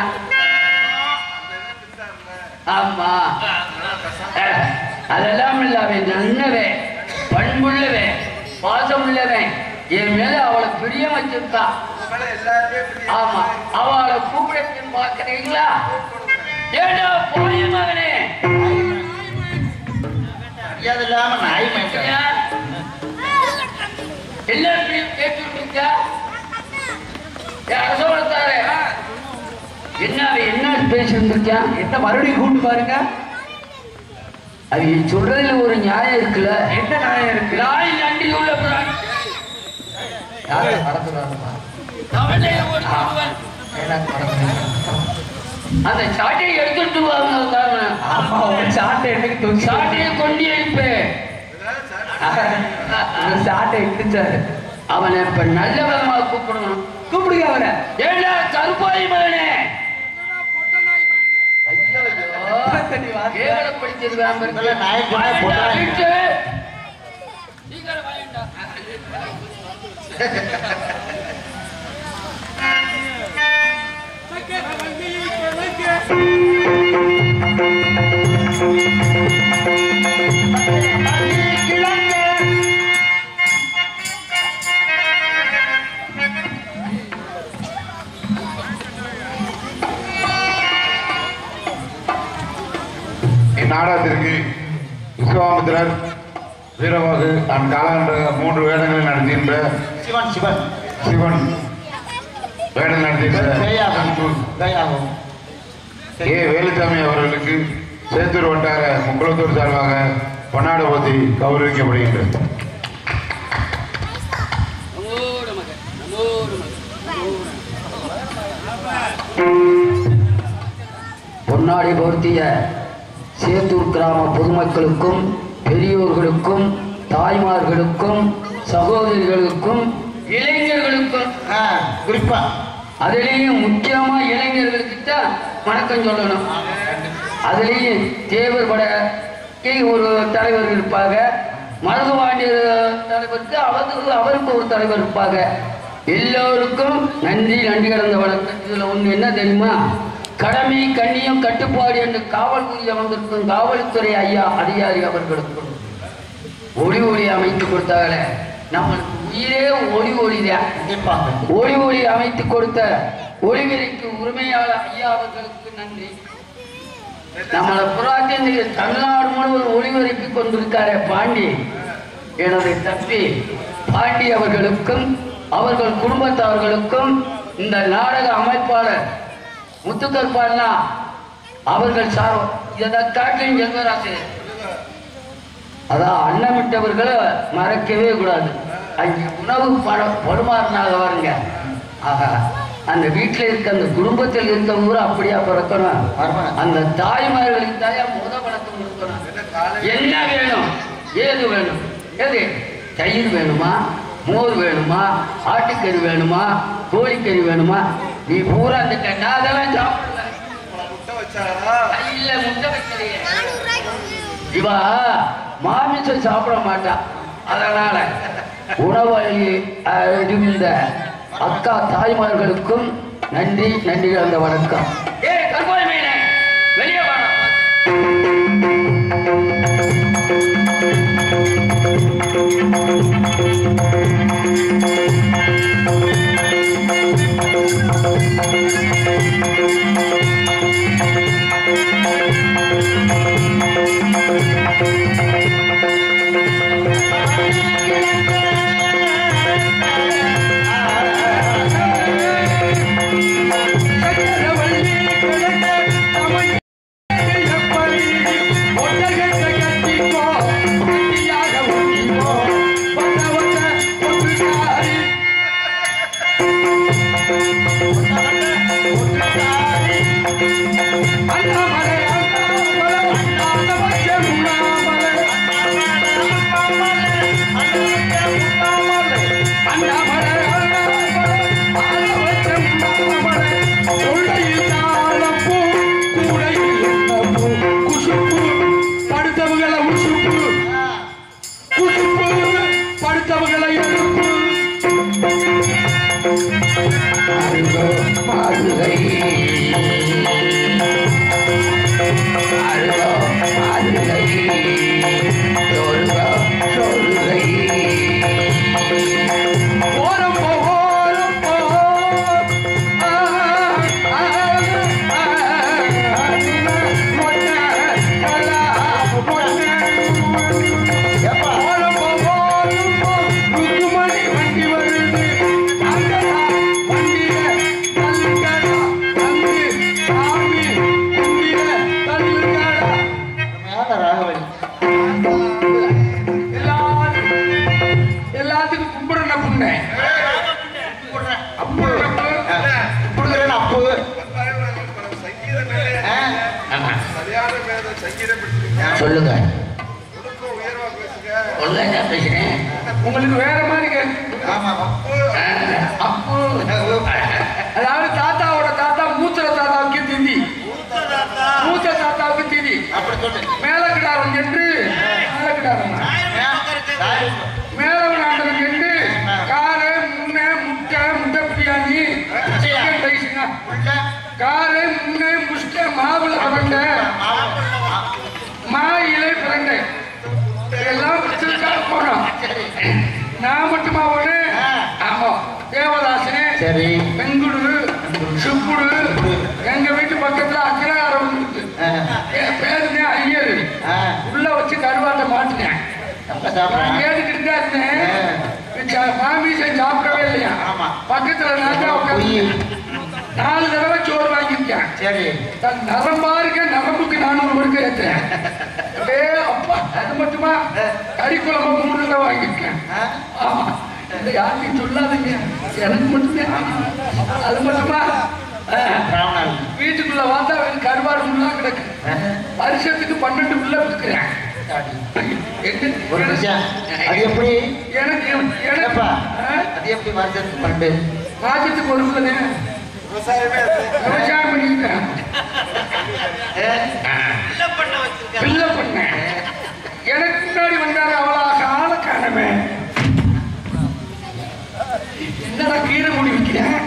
ஆமா அஹ், அதெல்லாம் இல்ல அவன் நல்லவன் பண்புள்ளவன் பாசம் உள்ளவன் என் மேல அவளை பிரியம் வச்சிருக்கான் ஆமா அவளை கூப்பிடத்தின் பாக்குறீங்களா ஏடா போய் மகனே மரியாதை இல்லாம நாய் மேய்க்க ஏன்? எல்லாத்தையும் கேட்டுட்டு இருக்க அரசோடத்தாரு என்ன அவன் என்ன பேசியிருந்திருக்கான் என்ன மறுபடியும் கூட்டு பாருங்க அது சொல்றதுல ஒரு நியாயம் இருக்குல்ல என்ன நியாயம் இருக்கு நாய் நன்றி உள்ள பிராணி யாரை மறந்துடுறாருமா அவனே ஒரு ஒருவன். எனக்கு மறந்துடுறாரு அந்த சாட்டையை எடுத்துட்டு வாங்க காரணம் ஆமா உங்க சாட்டை என்னைக்கு தூக்கி சாட்டையை கொண்டே இருப்பேன் உங்க சாட்டை இடிச்சாரு அவனை இப்ப நல்ல விதமா கூப்பிடணும் கூப்பிடுங்க அவரை ஏண்டா கருப்பாய் மகனே ஐயோ, சரி, வா. கேவலப்படுத்திருக்கான் பாருங்க. இதெல்லாம் நாயன் சொன்னா வாயேண்டா, பொண்ணாங்க. வீட்டு. சீக்கிரம் வாயேண்டா. இந்நாடகத்திற்கு விஸ்வாமித்திரர் வீரவாகு அண்ட் காலா என்ற மூன்று வேடங்களில் நடத்துகின்ற சிவன் சிவன் சிவன் வேடம் நடத்துகின்ற பேயாகும் பேயாகும் ஏ வேலுசாமி அவர்களுக்கு சேத்தூர் வட்டார முக்குளத்தூர் சார்பாக பொன்னாடு போத்தி கௌரவிக்கப்படுகின்றது நமோடு மகன், நமோடு மகன். பொன்னாடி போர்த்திய சேத்தூர் கிராம பொதுமக்களுக்கும் பெரியோர்களுக்கும் தாய்மார்களுக்கும் சகோதரிகளுக்கும் இளைஞர்களுக்கும் ஆ குறிப்பா அதுலேயும் முக்கியமா இளைஞர்களுக்கு தான் வணக்கம் சொல்லணும் அதுலேயும் தேவர் படைக்கு ஒரு தலைவர் இருப்பாங்க மருதுவாண்டியர் தலைவருக்கு அவருக்கு அவருக்கு ஒரு தலைவர் இருப்பாங்க எல்லோருக்கும் நன்றி நன்றி கடந்த வணக்கம் இதுல ஒண்ணு என்ன தெரியுமா கடமை கண்ணியம் கட்டுப்பாடு என்று காவல் புரிய வந்திருக்கும் காவல்துறை ஐயா அதிகாரி அவர்களுக்கும் ஒளி ஒளி அமைத்து கொடுத்தாங்களே நம்மளுக்கு உயிரே ஒளி ஒளிதான் கண்டிப்பாக ஒளி ஒளி அமைத்து கொடுத்த ஒளிவிலைக்கு உரிமையாளர் ஐயா அவர்களுக்கு நன்றி நம்மளை புறாட்டி தமிழ்நாடு முழுவதும் ஒளிபரப்பி கொண்டிருக்காரே பாண்டி எனது தம்பி பாண்டி அவர்களுக்கும் அவர்கள் குடும்பத்தார்களுக்கும் இந்த நாடக அமைப்பாளர் முத்துக்கற்பாண்ணா அவர்கள் சார் இதை காட்டிலும் செல்வராசு அதான் அன்னமிட்டவர்களை மறக்கவே கூடாது அங்கே உணவு பணம் படுமாறினாக வருங்க ஆகா அந்த வீட்டில் இருக்க அந்த குடும்பத்தில் இருக்கவங்க அப்படியா பிறக்கணும் வரணும். அந்த தாய்மார்களின் தாயா முத வணக்கம் கொடுக்கணும் என்ன வேணும் ஏது வேணும் எது தயிர் வேணுமா மோர் வேணுமா ஆட்டுக்கறி வேணுமா கோழிக்கறி வேணுமா நீ பூரா அந்த க- நான் அதெல்லாம் சாப்பிடல இல்ல முட்டை வைக்கலையே இவா மாமிசம் சாப்பிட மாட்டா அதனால உணவழி அறிந்த அக்கா தாய்மார்களுக்கும் நன்றி நன்றி அந்த வணக்கம் ஏ கருப்பாய் மீனே வெளியே வாடா படுத்தவங்களை உசுப்பு குசுப்பு படுத்தவங்களை எழுப்பு ஓரம் போ ஓரம் போ ஆ, ஆ, ஆ, ஒன்ன, கலா, ஒன்ன. ஏப்பா ஓரம் போ ஓரம் போ ருக்குமணி வண்டி வருது அங்கடா வண்டியில தள்ளுங்கடா வந்து சொல்லுங்க ஒழுங்கா பேசுறேன் உங்களுக்கு வேற மாதிரி கேக்கு. அப்பு. அதாவது தாத்தாவோட தாத்தா மூத்த தாத்தாவுக்கு திதி மூத்த தாத்தாவுக்கு திதி மேலக்கிடாரம் என்று மேலக்கிடாரம் மேலவனாண்டவன் என்று காரை முன்னை முட்டை முட்டை பிரியாணி சிக்கன் ரைஸ்ங்க காரை முன்னை முட்டை மாவுள பிரண்டை மா இலை பிரண்டை இதெல்லாம் வச்சிருக்காங்க போனோம் நான் மட்டுமா ஒண்ணு ஆமா தேவதாசனே சரி பெங்குடு சுப்புடு எங்க வீட்டு பக்கத்துல அக்ரகாரம் இருக்கு என் பேருனே ஐயர் உள்ள வச்சு கருவாட்டை மாட்டினேன் நான் கேட்டுக்கிட்டு தான் இருந்தேன் சா- மாமிசம் சாப்பிடவே இல்லையா ஆமா. பக்கத்துல நான் தான் உட்கார்ந்து நாலு தடவை சோறு வாங்கியிருக்கேன் சரி தன் நரம்பா இருக்க நரம்புக்கு நானூறு ஒருக்க ஏற்றேன் அப்படியே அப்பா அது மட்டுமா கறி குழம்பு மூணு தான் வாங்கியிருக்கேன் ஆமா இதை யாருக்கும் சொல்லாதீங்க எனக்கு மட்டுமே அது மட்டுமா ராமநாள் வீட்டுக்குள்ள வந்தா அவன் கருவாடு முள்ளா கிடக்கு வருஷத்துக்கு பன்னெண்டு உள்ள விற்கிறேன் ஒரு விஷயம் அது எப்படி எனக்கு எனக்கு ஏப்பா ஆ? அது எப்படி வருஷத்துக்கு பண்டு மாசத்துக்கு ஒரு உள்ளது விவசாயம் பண்ணிக்கிட்டேன் பிள்ளை பண்ணேன் எனக்கு முன்னாடி வந்தாரு அவளாக ஆள காணமே என்னடா கீரை முடி வைக்கிறேன்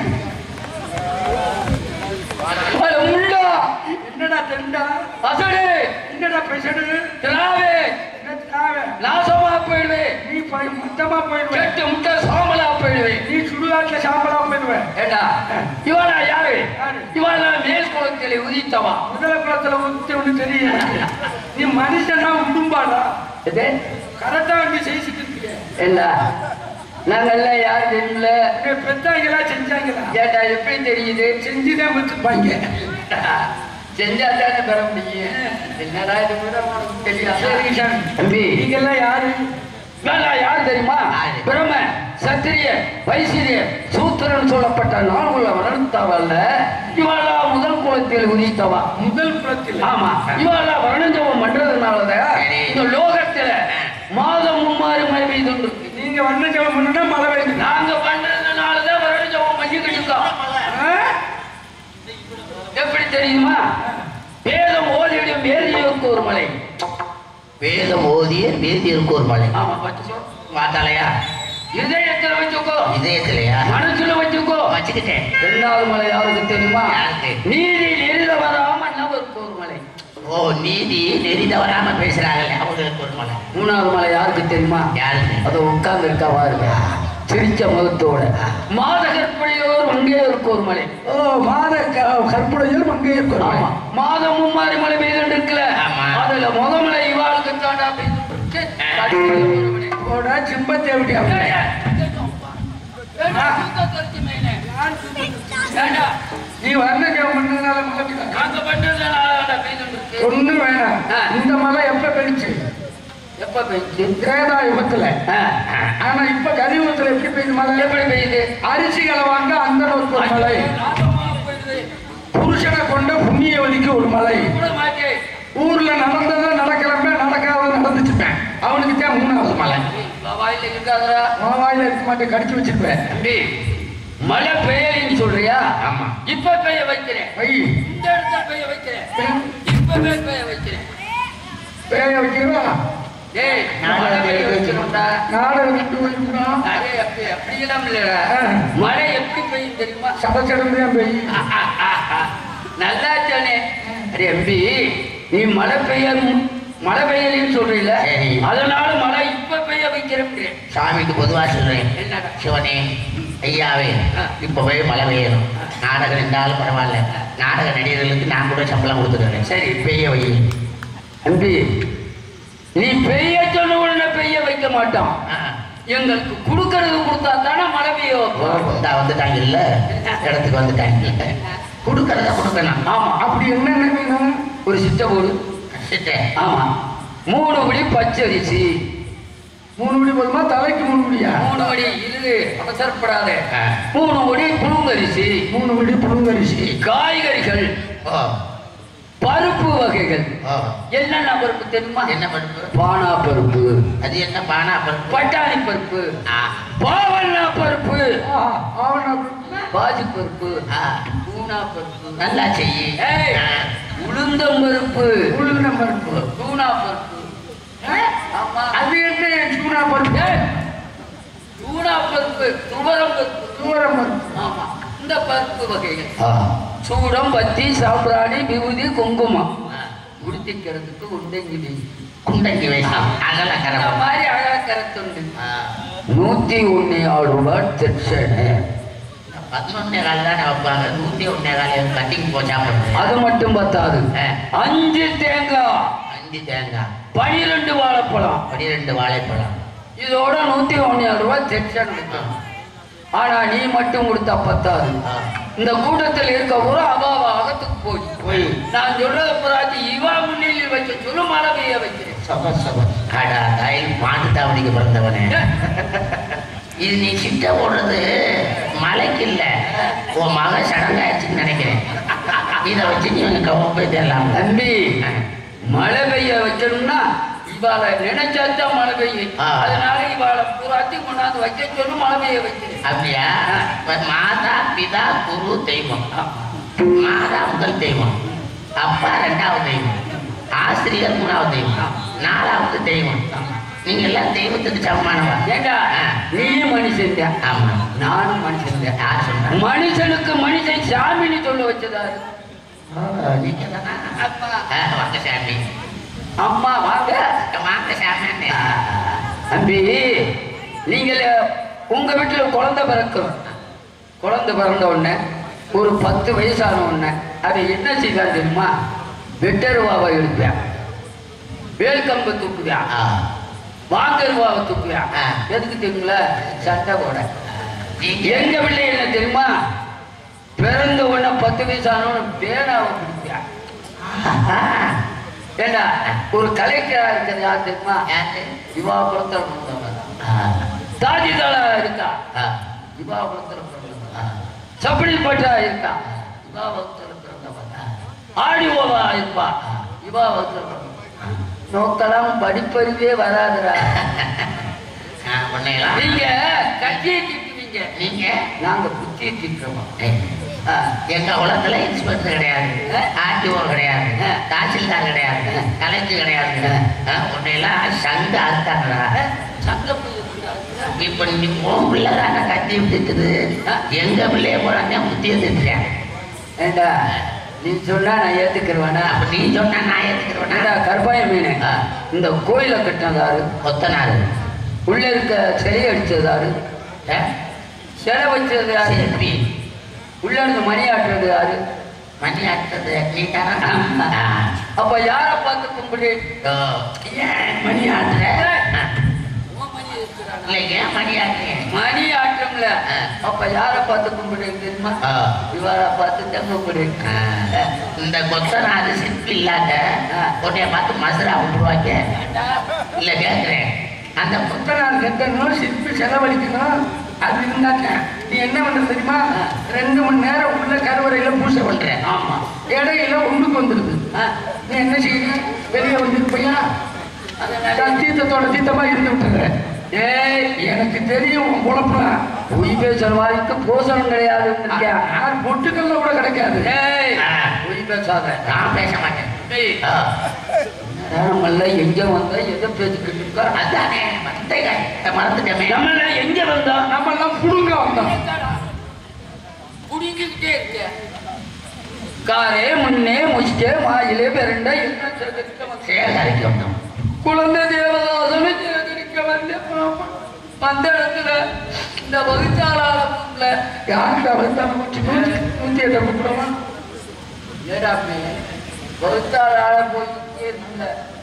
முள்ளா என்னடா தெண்டா அசடு என்னடா பெசடு திராவே என்ன திராவே நாசமா போயிடுவேன் நீ போய் மொத்தமா போயிடுவேன் கெட்டு முட்டை சாம்பலா போயிடுவேன் நீ சுடுகாட்டுல சாம்பலா போயிடுவேன் ஏண்டா இவனா யாரு யாரு? இவனா மேல் குளத்தில் உதித்தவா முதல குளத்துல ஊத்தி ஒண்ணு தெரியும் நீ மனுஷனா உடும்பாடா இது கரெக்டா நீ செய்துட்டு இருக்கிய என்ன நாங்கெல்லாம் யார் தெரியல நீ பெத்தாங்களா செஞ்சாங்களா ஏண்டா எப்படி தெரியுது செஞ்சுதான் வித்துப்பாங்க செஞ்சா தானே பெற முடியும் என்னடா இது கூட உனக்கு தெரியாது சரி சாமி. தம்பி நீங்க எல்லாம் யாரு நான் யார் தெரியுமா பிரம சத்திரிய வைசிரிய சூத்திரன் சொல்லப்பட்ட நான்குல வளர்த்தவல்ல இவாளா முதல் குலத்தில் உதித்தவா முதல் குளத்தில் ஆமா இவாளா வர்ணஜபம் பண்றதுனாலதான் இந்த லோகத்துல மாதம் மும்மாறு மழை பெய்துண்டு நீங்க வண்ண ஜபம் பண்ணுனா மழை பெய்யுது நாங்க பண்றதுனாலதான் வருடஜபம் பண்ணிக்கிட்டு இருக்கோம் ஆ? எப்படி தெரியுமா வேதம் ஓதிடும் வேதியோருக்கு ஒரு மலை வேதம் ஓதிய வேதியருக்கு ஒரு மலை ஆமா பத்து மாத்தாலையா இதயத்துல வச்சுக்கோ இதயத்திலையா மனசுல வச்சுக்கோ வச்சுக்கிட்டேன் ரெண்டாவது மலை யாருக்கு தெரியுமா யாருக்கு? நீதி நெறித வராம நபருக்கு ஒரு மலை ஓ நீதி நெறி தவறாம பேசுறாங்கல்ல அவங்களுக்கு ஒரு மலை மூணாவது மலை யாருக்கு தெரியுமா யாருக்கு அது உட்கார்ந்து இருக்கா பாருங்க சிரிச்ச முகத்தோட மாதகற்பனையோர் மங்கையோருக்கு ஒரு மலை ஓ மாத க- கற்பனையில் மங்கையர் ஆமா ஆமா மாதம் மும்மாரி மலை பெய்துட்டு இருக்குல்ல ஆமா. அதுல முத மலை இவாளுக்கு தாண்டா பெய்துட்டு இருக்கு. கடைசியில ஒரு மலை. போடா சிம்பத்தை எப்படி ஏய், ஏய், ஏண்டா, சுத்த கருத்து மேலே. ஏண்டா, நீ வண்ண ஜபம் பண்ணதுனால மழை பெய்யுதா? நாங்க பண்றதுனால பெய்துட்டு இருக்கு. ஒண்ணு வேணாம் ஆ. இந்த மழை எப்ப பெய்ச்சு எப்ப பெய்யுது திரேதா யுகத்துல ஆ, ஆனா இப்ப கலியுகத்துல எப்படி பெய்யுது மழை எப்படி பெய்யுது அரிசிகளை வாங்க அந்த ஒரு மலை நாசமா போயிடுது. புருஷனை கொண்ட புண்ணியவதிக்கு ஒரு மலை கூட மாட்டே. ஊர்ல நடந்ததை நடக்கிறப்ப நடக்காத நடந்துச்சுப்பேன் அவனுக்கு தான் மூணாவது மலை உங்க வாயில இருக்காதடா. உன் வாயில இருக்க மாட்டேன் கடிச்சு வச்சிருப்பேன் தம்பி, மழை பெய்யலைன்னு சொல்றியா ஆமா. இப்ப பெய்ய வைக்கிறேன் வை இந்த இடத்துல பெய்ய வைக்கிறேன் இப்பவே பெய்ய வைக்கிறேன் பேய வைக்கிறா டேய் மழை பெய்ய வைக்கணும்டா நாடகம் விட்டு வைக்கிறா அரே, அப்படி அப்படியெல்லாம் இல்லடா ஆ. மழை எப்படி பெய்யும் தெரியுமா சடச்சடந்து தான் பெய் நல்லா சொன்னே அரே எம்பி நீ மழை பெய்ய மழை பெய்யலன்னு சொல்றீல சரி. அதனால மழை இப்ப பெய்ய வைக்கிறேன் சாமிக்கு பொதுவா சொல்றேன் என்னடா சிவனே ஐயாவே இப்பவே மழை பெய்யணும் நாடகம் இருந்தாலும் பரவாயில்ல நாடக நடிகர்களுக்கு நான் கூட சம்பளம் கொடுத்துருவேன் சரி. பெய்ய வை அம்பி நீ பெய்ய சொன்ன உடனே பெய்ய வைக்க மாட்டான் எங்களுக்கு கொடுக்கறது கொடுத்தா தானே மழை பெய்ய வைப்போம். இந்தா வந்துட்டாங்க இல்ல இடத்துக்கு வந்துட்டாங்க கொடுக்கறத கொடுக்கணும் ஆமா அப்படி என்னென்ன வேணும் ஒரு சிட்ட போடு சிட்டே. ஆமா மூணு படி பச்சரிசி மூணு முடி போதுமா தலைக்கு மூணு முடியா மூணு படி இரு அவசரப்படாத ஆ. மூணு படி புழுங்கரிசி மூணு முடி புழுங்கரிசி காய்கறிகள் ஓ பருப்பு வகைகள் ஓ, என்னென்ன பருப்பு தெரியுமா என்ன பருப்பு பானா பருப்பு அது என்ன பானா பருப்பு பட்டாணி பருப்பு ஆ, பாவண்ணா பருப்பு ஆவணம் பாசி பருப்பு ஆ, பூனா பருப்பு நல்லா செய்யி ஏய், ஆ, உளுந்தம் பருப்பு உளுந்த பருப்பு பூனா பருப்பு ஆமா அது என்ன என் சூடா பருப்பு ஏய், பூனா பருப்பு துவரம் பருப்பு தூரம் பருப்பு ஆமா இந்த பருப்பு வகைகள் ஆ, சூடம் பத்தி சாம்பிராணி விபூதி குங்குமம் ஆ. உடுத்திக்கிறதுக்கு உண்டங்கிடி குண்டைக்கு வைக்கலாம் அகல இந்த கரவம் மாதிரி அழகா கருத்துண்டு ஆ, நூத்தி ஒன்னு ஆறு ரூபாய் தெச்சனு பதினொன்னே கால் தானே வைப்பாங்க நூத்தி ஒன்னே கால் கட்டிங் போச்சா அது மட்டும் பத்தாது ஆ. அஞ்சு தேங்காய் அஞ்சு தேங்காய் பனிரெண்டு வாழைப்பழம் பனிரெண்டு வாழைப்பழம் இதோட நூத்தி ஒன்னு ஆறு ரூபாய் தெச்சன் ஆ, ஆனா நீ மட்டும் கொடுத்தா பத்தாது ஆ. இந்த கூட்டத்தில் இருக்க ஒரு அபாவ அகத்துக்கு போய் போய் நான் சொல்றத புறாச்சி இவா முன்னிலையில் வைக்க சொல்லு மழை பெய்ய வைக்கிறேன் சபா சபா அடா தாய் மாட்டு தாவணிக்கு பிறந்தவனே இது நீ சிட்ட போடுறது மலைக்கு இல்ல உன் மக சடங்காயிடுச்சுன்னு நினைக்கிறேன் இதை வச்சு நீ உங்க கவனம் போய் தரலாம் தம்பி மழை பெய்ய வைக்கணும்னா இவாளை நினைச்சாதான் மழை பெய்யும் ஆ. அதனால இவாளை பூராத்தி கொண்டாந்து வைக்க சொல்லு மழை பெய்ய வைக்கிறேன் அப்படியா இப்ப மாதா பிதா குரு தெய்வம் மாதா முதல் தெய்வம் அப்பா ரெண்டாவது தெய்வம் ஆசிரியர் மூணாவது தெய்வம் நாலாவது தெய்வம் நீங்க எல்லாம் தெய்வத்துக்கு சமமானவா ஏண்டா ஆ. நீயும் மனுஷன் தான் ஆமா நானும் மனுஷன் தான் யார் சொன்னா மனுஷனுக்கு மனுஷன் சாமின்னு சொல்ல வச்சதாரு நீங்க தானா? ஆ, வாங்க சாமி அம்மா வாங்க வாங்க சாமி தம்பி நீங்கள் உங்க வீட்டுல குழந்தை பிறக்கும் குழந்தை பிறந்த உடனே ஒரு பத்து வயசான உடனே அதை என்ன செய்வான் தெரியுமா வெட்டருவாவை எடுப்பியா வேல்கம்பு தூக்குவியா ஆ, வாங்கருவாவை தூக்குவியா ஆ. எதுக்கு தெரியுங்களா சண்டை போட நீங்க எங்க பிள்ளை என்ன தெரியுமா பிறந்த உடனே பத்து வயசானவன பேனாவை பிடிப்பியா ஏண்டா ஒரு கலெக்டரா இருக்கிறது யார் தெரியுமா யாரு? இவா குளத்தில் பிறந்தவன் ஆ, தாஜிதாளா இருக்கா ஆ, இவா குளத்தில் பிறந்தவன் ஆ, சப்படி பட்டா இருக்கா இவா வகுத்தில் பிறந்தவன் ஆடி ஓவா இருப்பா இவா வகுத்தில் பிறந்தவன் நோக்கெல்லாம் படிப்பறிவே வராதுடா ஆ, உன்னையெல்லாம் நீங்க கட்சியை திட்டுவீங்க நீங்க நாங்க புத்தியை திட்டுறோம் ஏய், ஆ. எங்க உலகத்துல இன்ஸ்பெக்டர் கிடையாது ஆர்டிஓ கிடையாது தாசில்தார் கிடையாது கலெக்டர் கிடையாது ஆ, உன்னையெல்லாம் சங்க அறுத்தாங்களா சங்க புத்தி இப்ப நீ உன் பிள்ளை தானே கத்தி திட்டுது எங்க பிள்ளைய போறாங்க புத்திய திட்டுறேன் ஏண்டா நீ சொன்னா நான் ஏத்துக்கிறவேனா அப்ப நீ சொன்னா நான் ஏத்துக்கிறேன் ஏண்டா கருப்பாய மீன் ஆ. இந்த கோயிலை கட்டினதாரு கொத்தனாரு உள்ள இருக்க சிலை அடிச்சதாரு ஆ, சிலை வச்சது யாரு சிற்பி உள்ள இருந்து மணி ஆட்டுறது யாரு மணி ஆட்டது நீ தானா ஆ. அப்ப யார பார்த்து கும்பிடு ஓ, ஏன் மணி ஆட்டுற ஆ. உன் மணி இருக்கிறானா? இல்லை ஏன் மணி ஆட்டுறேன் மணி ஆட்டம்ல ஆ. அப்ப யார பார்த்து கும்பிடு தெரியுமா ஆ. இவரை பார்த்து தான் கும்பிடு ஆ, இந்த கொத்தனாரு சிற்பி இல்லாத ஆ. உன்னைய பார்த்து மசுரா விட்டுருவாங்க இல்ல கேட்கிறேன் அந்த கொத்தனார் கட்டணும் சிற்பி செலவழிக்கணும் அது இருந்தாங்க நீ என்ன பண்ற தெரியுமா ரெண்டு மணி நேரம் உள்ள கருவறையில பூசை பண்ற பண்றேன் ஆமா இடையில ஒண்ணுக்கு வந்துருது ஆ. நீ என்ன செய்யுற வெளியே வந்துருப்பையா நான் தீர்த்தத்தோட தீர்த்தமா இருந்து விட்டுற ஏய் எனக்கு தெரியும் உன் பொழப்புலாம் பொய் பேசுற மாதிரிக்கு போசனம் கிடையாது யார் பொட்டுக்கல்ல கூட கிடைக்காது ஏய் ஆ. பொய் பேசாத நான் பேச மாட்டேன் ஏய், ஆ, நம்மள எங்க வந்தா எதை பேசிக்கிட்டு இருக்கா அதானே மறந்துட்டேங்க. மறந்துட்டேமே நம்மள எங்க வந்தோம் நம்ம எல்லாம் புடுங்க வந்தோம் குடிக்கிட்டே இருக்க காரே முன்னே முஷ்டே மாயிலே பெருண்ட என்ன சேகரிக்க வந்த சேகரிக்க வந்தோம் குழந்தை தேவதாசனை சேகரிக்க வந்த பாப்பா. வந்த இடத்துல இந்த வகுச்சாளாள யாருக்கு அவர்தான் நூற்றி நூற்றி நூற்றி எட்டை கூப்பிடுமா ஏடாமே வகுச்சாளாள போயிட்டே இருந்த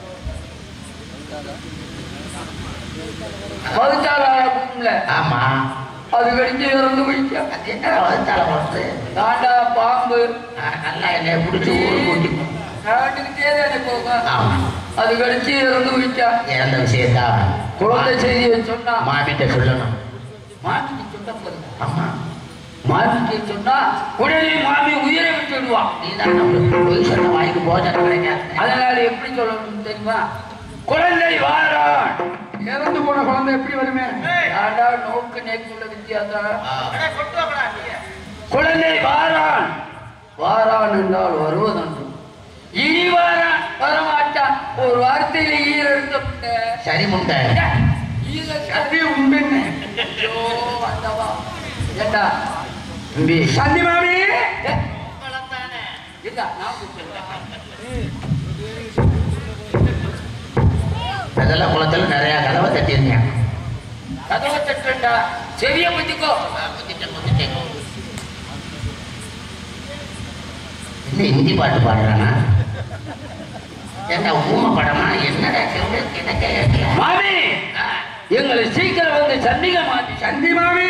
வகுச்சாளாள பூமில ஆமா அது கடிச்சு இறந்து போயிட்டா அது என்ன வகுத்தால போறது தாண்டா பாம்பு நல்லா என்னைய பிடிச்சி ஊரு கூட்டி நாட்டுக்கிட்டே தானே போகும் ஆமா அது கடிச்சு இறந்து போயிட்டா இறந்த விஷயத்தா குழந்தை செய்தியை சொன்னா மாமிட்ட சொல்லணும் மாட்டுக்கு சொன்ன போதும் ஆமா மாமிக்கு சொன்னா உடனே மாமி உயிரை விட்டு விடுவான் நீ தான் நம்மளுக்கு பொய் சொன்ன வாய்க்கு போஜனம் கிடைக்காது அதனால எப்படி சொல்லணும் தெரியுமா குழந்தை வாரான் இறந்து போன குழந்தை எப்படி வருமே யாரா நோக்கு நேக்குள்ள வித்தியாசம் குழந்தை வாரான் வாரான் என்றால் வருவதன்று இனி வாரான் வரமாட்டான் ஒரு வார்த்தையில ஈர எடுத்த சரி முண்டை ஈர சரி உண்டுன்னு ஐயோ, வந்தவா. ஏண்டா தம்பி சந்தி மாமி ஏ, இல்ல, நான் கூப்பிடுறேன். அதெல்லாம் குளத்துல நிறைய கதவை தட்டியிருந்தேன் கதவை தட்டுண்டா செவிய புத்திக்கோ என்ன ஹிந்தி பாட்டு பாடுறானா ஏண்டா ஊமை படமா என்னடா சொல்லு எனக்கு கேட்கல. மாமி எங்களை சீக்கிரம் வந்து சந்திக்க மாட்டி சந்தி மாமி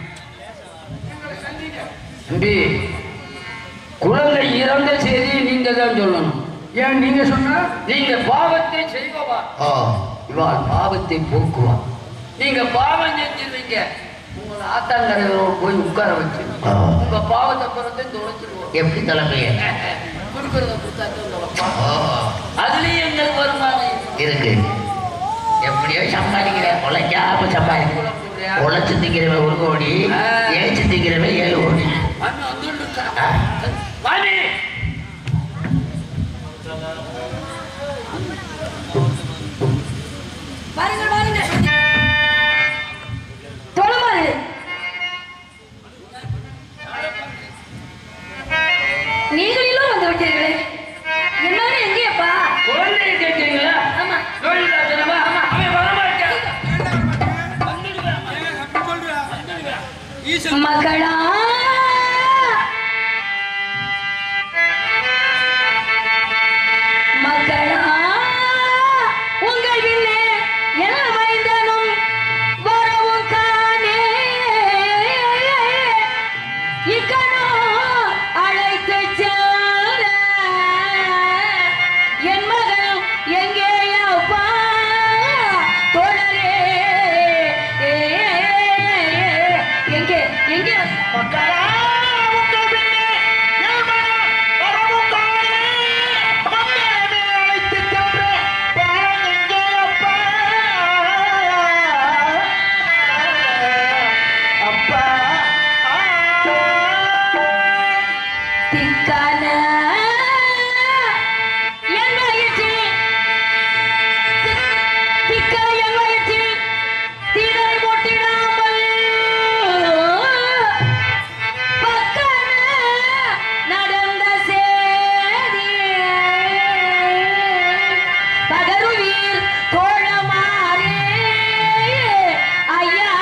தம்பி குழந்தை இறந்த செய்தி நீங்க தான் சொல்லணும் ஏன் நீங்க சொன்னா நீங்க பாவத்தை செய்வவா ஓ இவாள் பாவத்தை போக்குவா நீங்க பாவம் செஞ்சிருவீங்க உங்களை ஆத்தாங்கரையோட போய் உட்கார வச்சு ஆ. உங்க பாவத்தை பிறந்து தொலைச்சிருவோம் எப்படி தலைமைய கொடுக்கறத கொடுத்தாச்சு உங்க ஓ அதுலயும் எங்களுக்கு வருமானம் இருக்கு எப்படியோ சம்பாதிக்கிற உழைக்காம சம்பாதிக்கிற உழைச்சு திங்கிறவன் ஒரு கோடி ஆ. ஏச்சு திங்கிறவன் ஏழு கோடி மாமி வந்துட்டு இருக்கா. மாமி பாருங்க பாருங்க தொழுமாறு நீங்களிலும் வந்து விட்டீர்களே எல்லாரும் எங்கேயப்பா குழந்தையை கேட்கிறீங்களா ஆமா லோகிதாசனமா? அவன் வரமாட்டான். மகளா மகளா உங்கள் பின்னே என வைந்தனும் வரவும் காணே இக்கனோ அழைத்து செல்ல என் மகள் எங்கேயப்பா தோழரே எங்கே எங்கே மக்களா உங்கள் பின்னே என் மகள் வரவும் காணே மக்களே அழைத்து சென்ற பாரம் எங்கேயப்பா அப்பா திக்கான என் வயிற்றில் திக்க என் வயிற்றில் திரை மூட்டிடாமல் பக்கன நடந்த சேதி பகருவீர் தோழமாரே ஐயா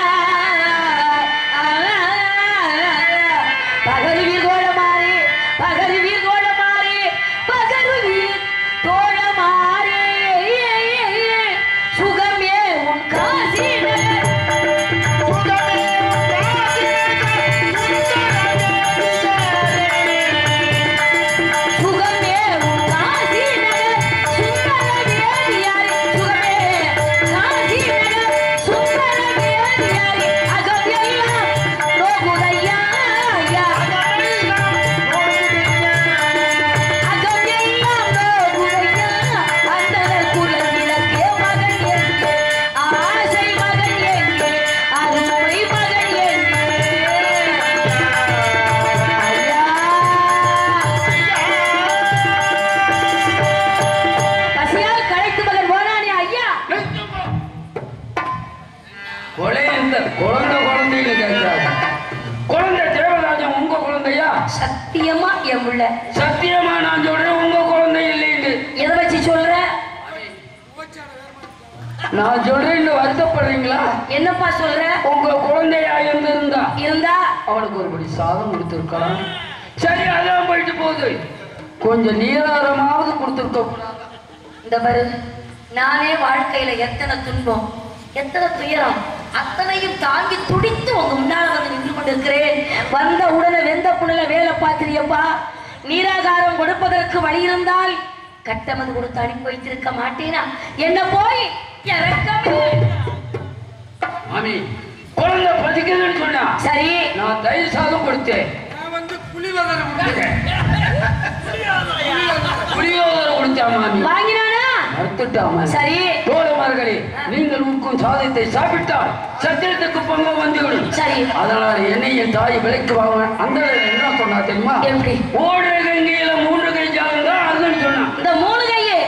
பகருவீர் தோழமாரே பகருவீர் தோழமாரே பகருவீர் தோழமாரே சுகமே உன் காசி சுகமே உன் காசி சுகமே உன் காசி நகர் சுந்தர வேதியாரே சுகமே காசி நகர் சுந்தர வேதியாரே அகம் எல்லாம் நோகுதையா அகம் எல்லாம் நோகுதையா அந்தனர் குலல் விளக்கே மகன் எங்கே ஆசை மகன் எங்கே அருமை மகன் எங்கே ஐயா பசியால் களைத்து மகன் போனானே ஐயா கொலை இந்த குழந்தை குழந்தைன்னு கேட்கிறாங்க குழந்தை தேவராஜன் உங்க குழந்தையா சத்தியமா என் உள்ள சத்தியமா நான் சொல்றேன் உங்க குழந்தை இல்லைன்னு எதை வச்சு சொல்ற நான் சொல்றேன்னு வருத்தப்படுறீங்களா என்னப்பா சொல்ற உங்க குழந்தையா இருந்திருந்தா இருந்தா அவனுக்கு ஒருபடி சாதம் கொடுத்துருக்கலாம் சரி அதான் போயிட்டு போகுது கொஞ்சம் நீராரமாவது கொடுத்துருக்க கூடாது இந்த பாரு நானே வாழ்க்கையில எத்தனை துன்பம் எத்தனை துயரம் அத்தனையும் தாங்கி துடித்து உங்க முன்னால வந்து நின்று கொண்டிருக்கிறேன் வந்த உடனே வெந்த புண்ணுல வேலை பார்க்கிறியப்பா நீராகாரம் கொடுப்பதற்கு வழி இருந்தால் கட்டமது கொடுத்து அனுப்பி வைத்திருக்க மாட்டேனா என்ன போய் இறக்கமே மாமி குழந்தை பசிக்குதுன்னு சொன்னா சரி நான் தயிர் சாதம் கொடுத்தேன் நான் வந்து புலிவதனை கொடுத்தேன் புளியோதரை கொடுத்தா மாமி வாங்கினானா மறுத்துட்டா மாமி சரி தோழமார்களே நீங்கள் உட்கும் சாதத்தை சாப்பிட்டால் சத்திரத்துக்கு பொங்க வந்துவிடும் சரி அதனால என்னை என் தாய் விலைக்கு வாங்க அந்த என்ன சொன்னா தெரியுமா எப்படி? ஓடுற கங்கையில மூன்று கை ஜாதம் தான் அதுன்னு சொன்னான் இந்த மூணு கையே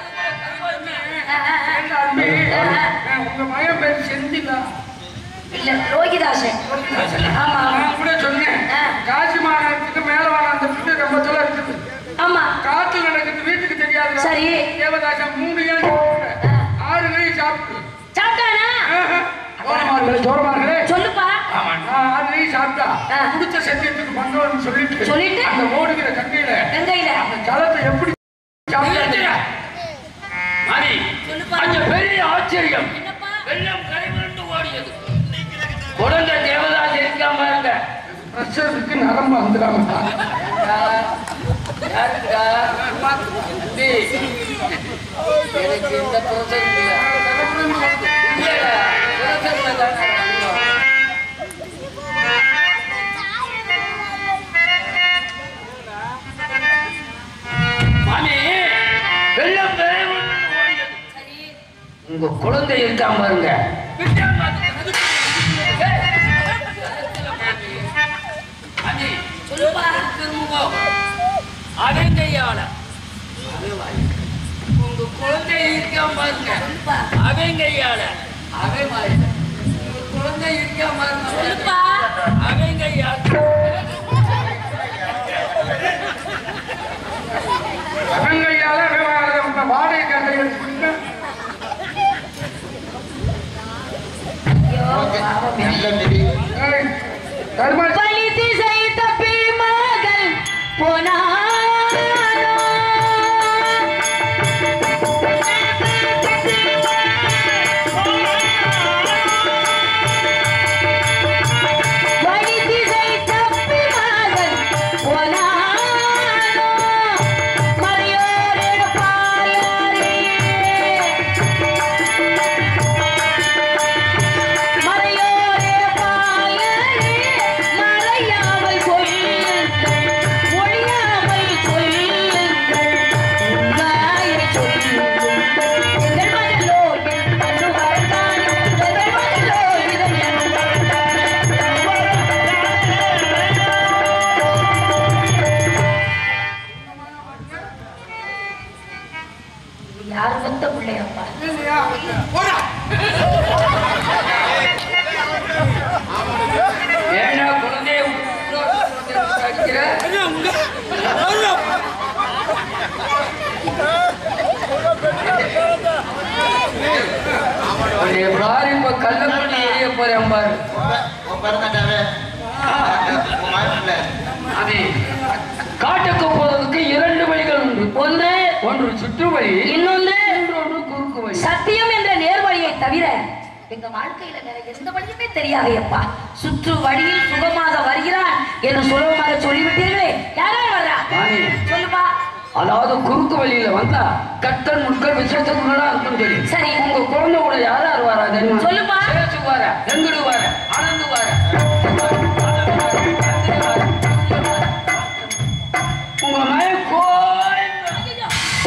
ஏண்டா அன்பி, அஹ், உங்க மகன் பேர் செந்திலா இல்ல ரோகிதாசன் ஆமா ஆமா. நான் கூட சொன்னேன் ஆ. காசி மாநகரத்துக்கு மேல வானத்துக்கு ரொம்ப தொலை இருக்குது ஆமா காத்து நடக்குது வீட்டுக்கு தெரியாது சரி. தேவதாசா மூணு ஏழு ஆ. ஆறு கை சாப்பிட்டு சாப்பிட்டானா சோரமார்களே சோரமார்களே சொல்லுப்பா ஆமா நான் ஆறு கை சாப்பிட்டா ஆ. குடிச்ச சத்தியத்துக்கு பண்றோம்னு சொல்லிட்டு சொல்லிட்டு? அந்த ஓடுகிற கங்கையில வெங்கையில அந்த ஜலத்தை எப்படி சாப்பிட்டா மாமி சொல்லுப்பா. அந்த பெரிய ஆச்சரியம் என்னப்பா வெள்ளம் கரைபுரண்டு ஓடியது குழந்தை தேவதாஸ் இருக்காம இருங்க பிரஷருக்கு நரம்பு வந்துடாம யாருக்கா டேய், எனக்கு இந்த பிரச்சனை இல்லை. இல்லைடா, பிரச்சனை தானே. மாமி வெள்ளம் கரைபுரண்டு ஓடியது சரி உங்க குழந்தை இருக்காம பாருங்க சொல்லுப்பா அவங்கையால உங்க குழந்தை இருக்காம பாருங்க சொல்லுப்பா அவங்கையால அவன் வாயில. உங்க குழந்தை இருக்காம பாருங்க சொல்லுப்பா அவங்கையால அவங்கையால உங்க வாடகை கங்கையை எடுத்துக்கிட்டு ஐயோ பாவமே. ஏய், தர்ம வழி திசை தப்பி மகள் போனானோ. வழி திசை தப்பி மகள் போனானோ. மறையோரிட பாயாரே. மறையோரே பாயரே மறையாமல் கொள்ளுங்கள் மொழியாமல் கொள்ளுங்கள் உண்மையை சொல்லுங்கள் எங்கள் மகளோ என் கண்ணு வாழ்ந்தான் எங்கள் மகளோ இதன் என் யார் வந்த பிள்ளையப்பா இல்லையா? போடா. ஏன்னா குழந்தைய அடிக்கிற உன்னை பாரு இப்ப கள்ளப்பள்ளி எரிய போறேன் பாரு அது காட்டுக்கு போவதற்கு இரண்டு வழிகள் உண்டு ஒன்று ஒன்று சுற்று வழி இன்னொன்று இன்னொன்று குறுக்கு வழி சத்தியம் என்ற நேர்வழியை தவிர எங்க வாழ்க்கையில வேற எந்த வழியுமே தெரியாது அப்பா சுற்று வழியில் சுகமாக வருகிறான் என்று சுலபமாக சொல்லிவிட்டீர்களே யாரால் வர்றா நானே. சொல்லுப்பா அதாவது குறுக்கு வழியில வந்தா கட்டல் முட்கள் விசேஷங்களா இருக்கும் தெரியும் சரி. உங்க குழந்தை கூட யார் யார் வரா தெரியுமா சொல்லுப்பா. சேசு வர எங்குடு வர ஆனந்து வர உங்க மகன் கோயில்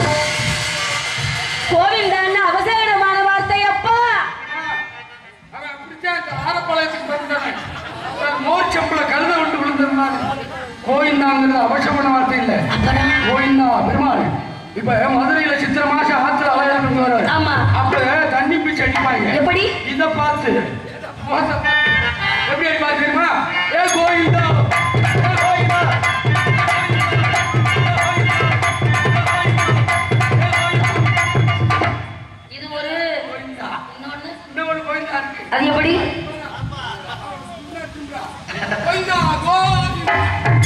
கோவிந்தான் அவசரமான வார்த்தை அப்பா அவன் அப்படித்தான் இந்த ஆரப்பாளையத்துக்கு பிறந்தவன். அவன் மோர்ச்சம்புல கழுதை விட்டு விழுந்திருந்தான். கோயிந்தாங்கிறது அவசரமான வார்த்தை இல்ல அப்பனா கோயிந்தா பெருமாள் இப்ப மதுரையில சித்திர மாசம் ஆத்துல அலையாளம் வர்றாரு ஆமா. அப்ப தண்ணி பிடிச்சு அடிப்பாங்க எப்படி இத பார்த்து மோச பார்த்து எப்படி அடிப்பாங்க தெரியுமா ஏ கோயிந்தா ஏ கோயிந்தா இது ஒரு இன்னொன்னு இன்னொரு கோயிந்தா இருக்கு அது எப்படி கோயிந்தா கோயிந்தா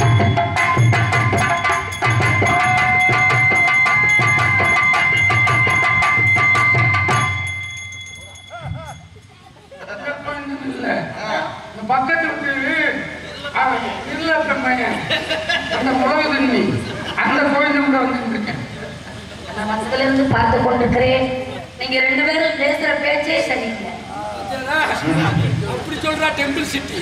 இல்ல. இந்த பக்கத்து வீட்டு அவன் இல்லத்த பையன் அந்த முழகு தண்ணி அந்த கோயில் கூட வந்துட்டு இருக்கேன் நான் மனசுல இருந்து பார்த்து கொண்டிருக்கிறேன் நீங்க ரெண்டு பேரும் பேசுற பேச்சே சரியில்லை அப்படி அப்படி சொல்றா டெம்பிள் சிட்டி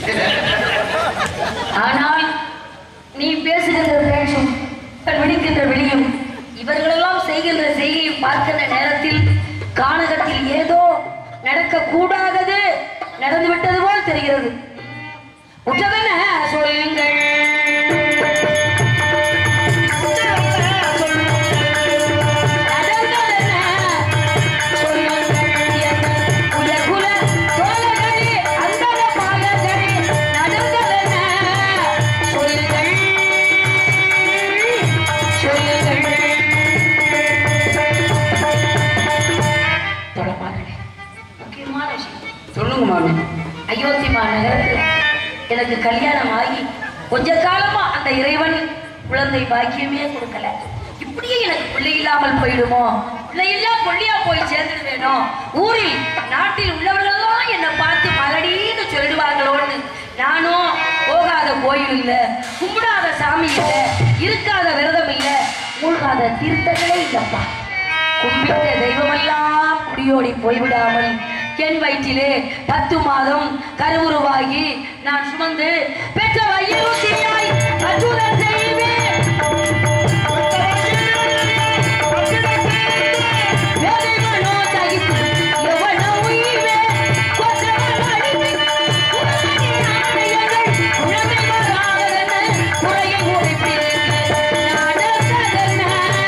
ஆனால் நீ பேசுகின்ற பேச்சும் இவன் விடுக்கின்ற வெளியும் இவர்களெல்லாம் செய்கின்ற செய்கையை பார்க்கின்ற நேரத்தில் கானகத்தில் ஏதோ நடக்க கூடாதது நடந்து விட்டது போல் தெரிகிறது உற்றதென்ன சொல்லுங்கள் நடந்ததென்ன சொல்லுங்கள் எங்கள் உயர்குல தோழர்களே, அந்தர பாலகரே, நடந்ததென்ன சொல்லுங்கள் சொல்லுங்கள் தொடர்பாளர்களே, முக்கியமான விஷயம் சொல்லுங்க மாமி அயோத்தி மாநகரத்தில் எனக்கு கல்யாணம் ஆகி கொஞ்ச காலமா அந்த இறைவன் குழந்தை பாக்கியமே கொடுக்கல இப்படியே எனக்கு பிள்ளை இல்லாமல் போயிடுமோ பிள்ளை எல்லாம் கொள்ளியா போய் சேர்ந்துடுவேனோ ஊரில் நாட்டில் உள்ளவர்களெல்லாம் என்னை பார்த்து மலடின்னு சொல்லிடுவாங்களோன்னு நானும் போகாத கோயில் இல்ல கும்பிடாத சாமி இல்ல இருக்காத விரதம் இல்ல மூழ்காத தீர்த்தங்களே இல்லப்பா கும்பிட்ட தெய்வமெல்லாம் குடியோடி போய்விடாமல் என் வயிற்றிலே பத்து மாதம் கருவுருவாகி நான் சுமந்து பெற்ற வயிறுத்தியாய் அச்சுதன் செய்வேன் வேலைகளோ தகித்து எவனோ உய்வே, கொற்றவன் அடிமை, குலமணி ஆணையர்கள், குழந்தை வராததென்ன, குறையை உரைப்பிற்கு நடந்ததென்ன.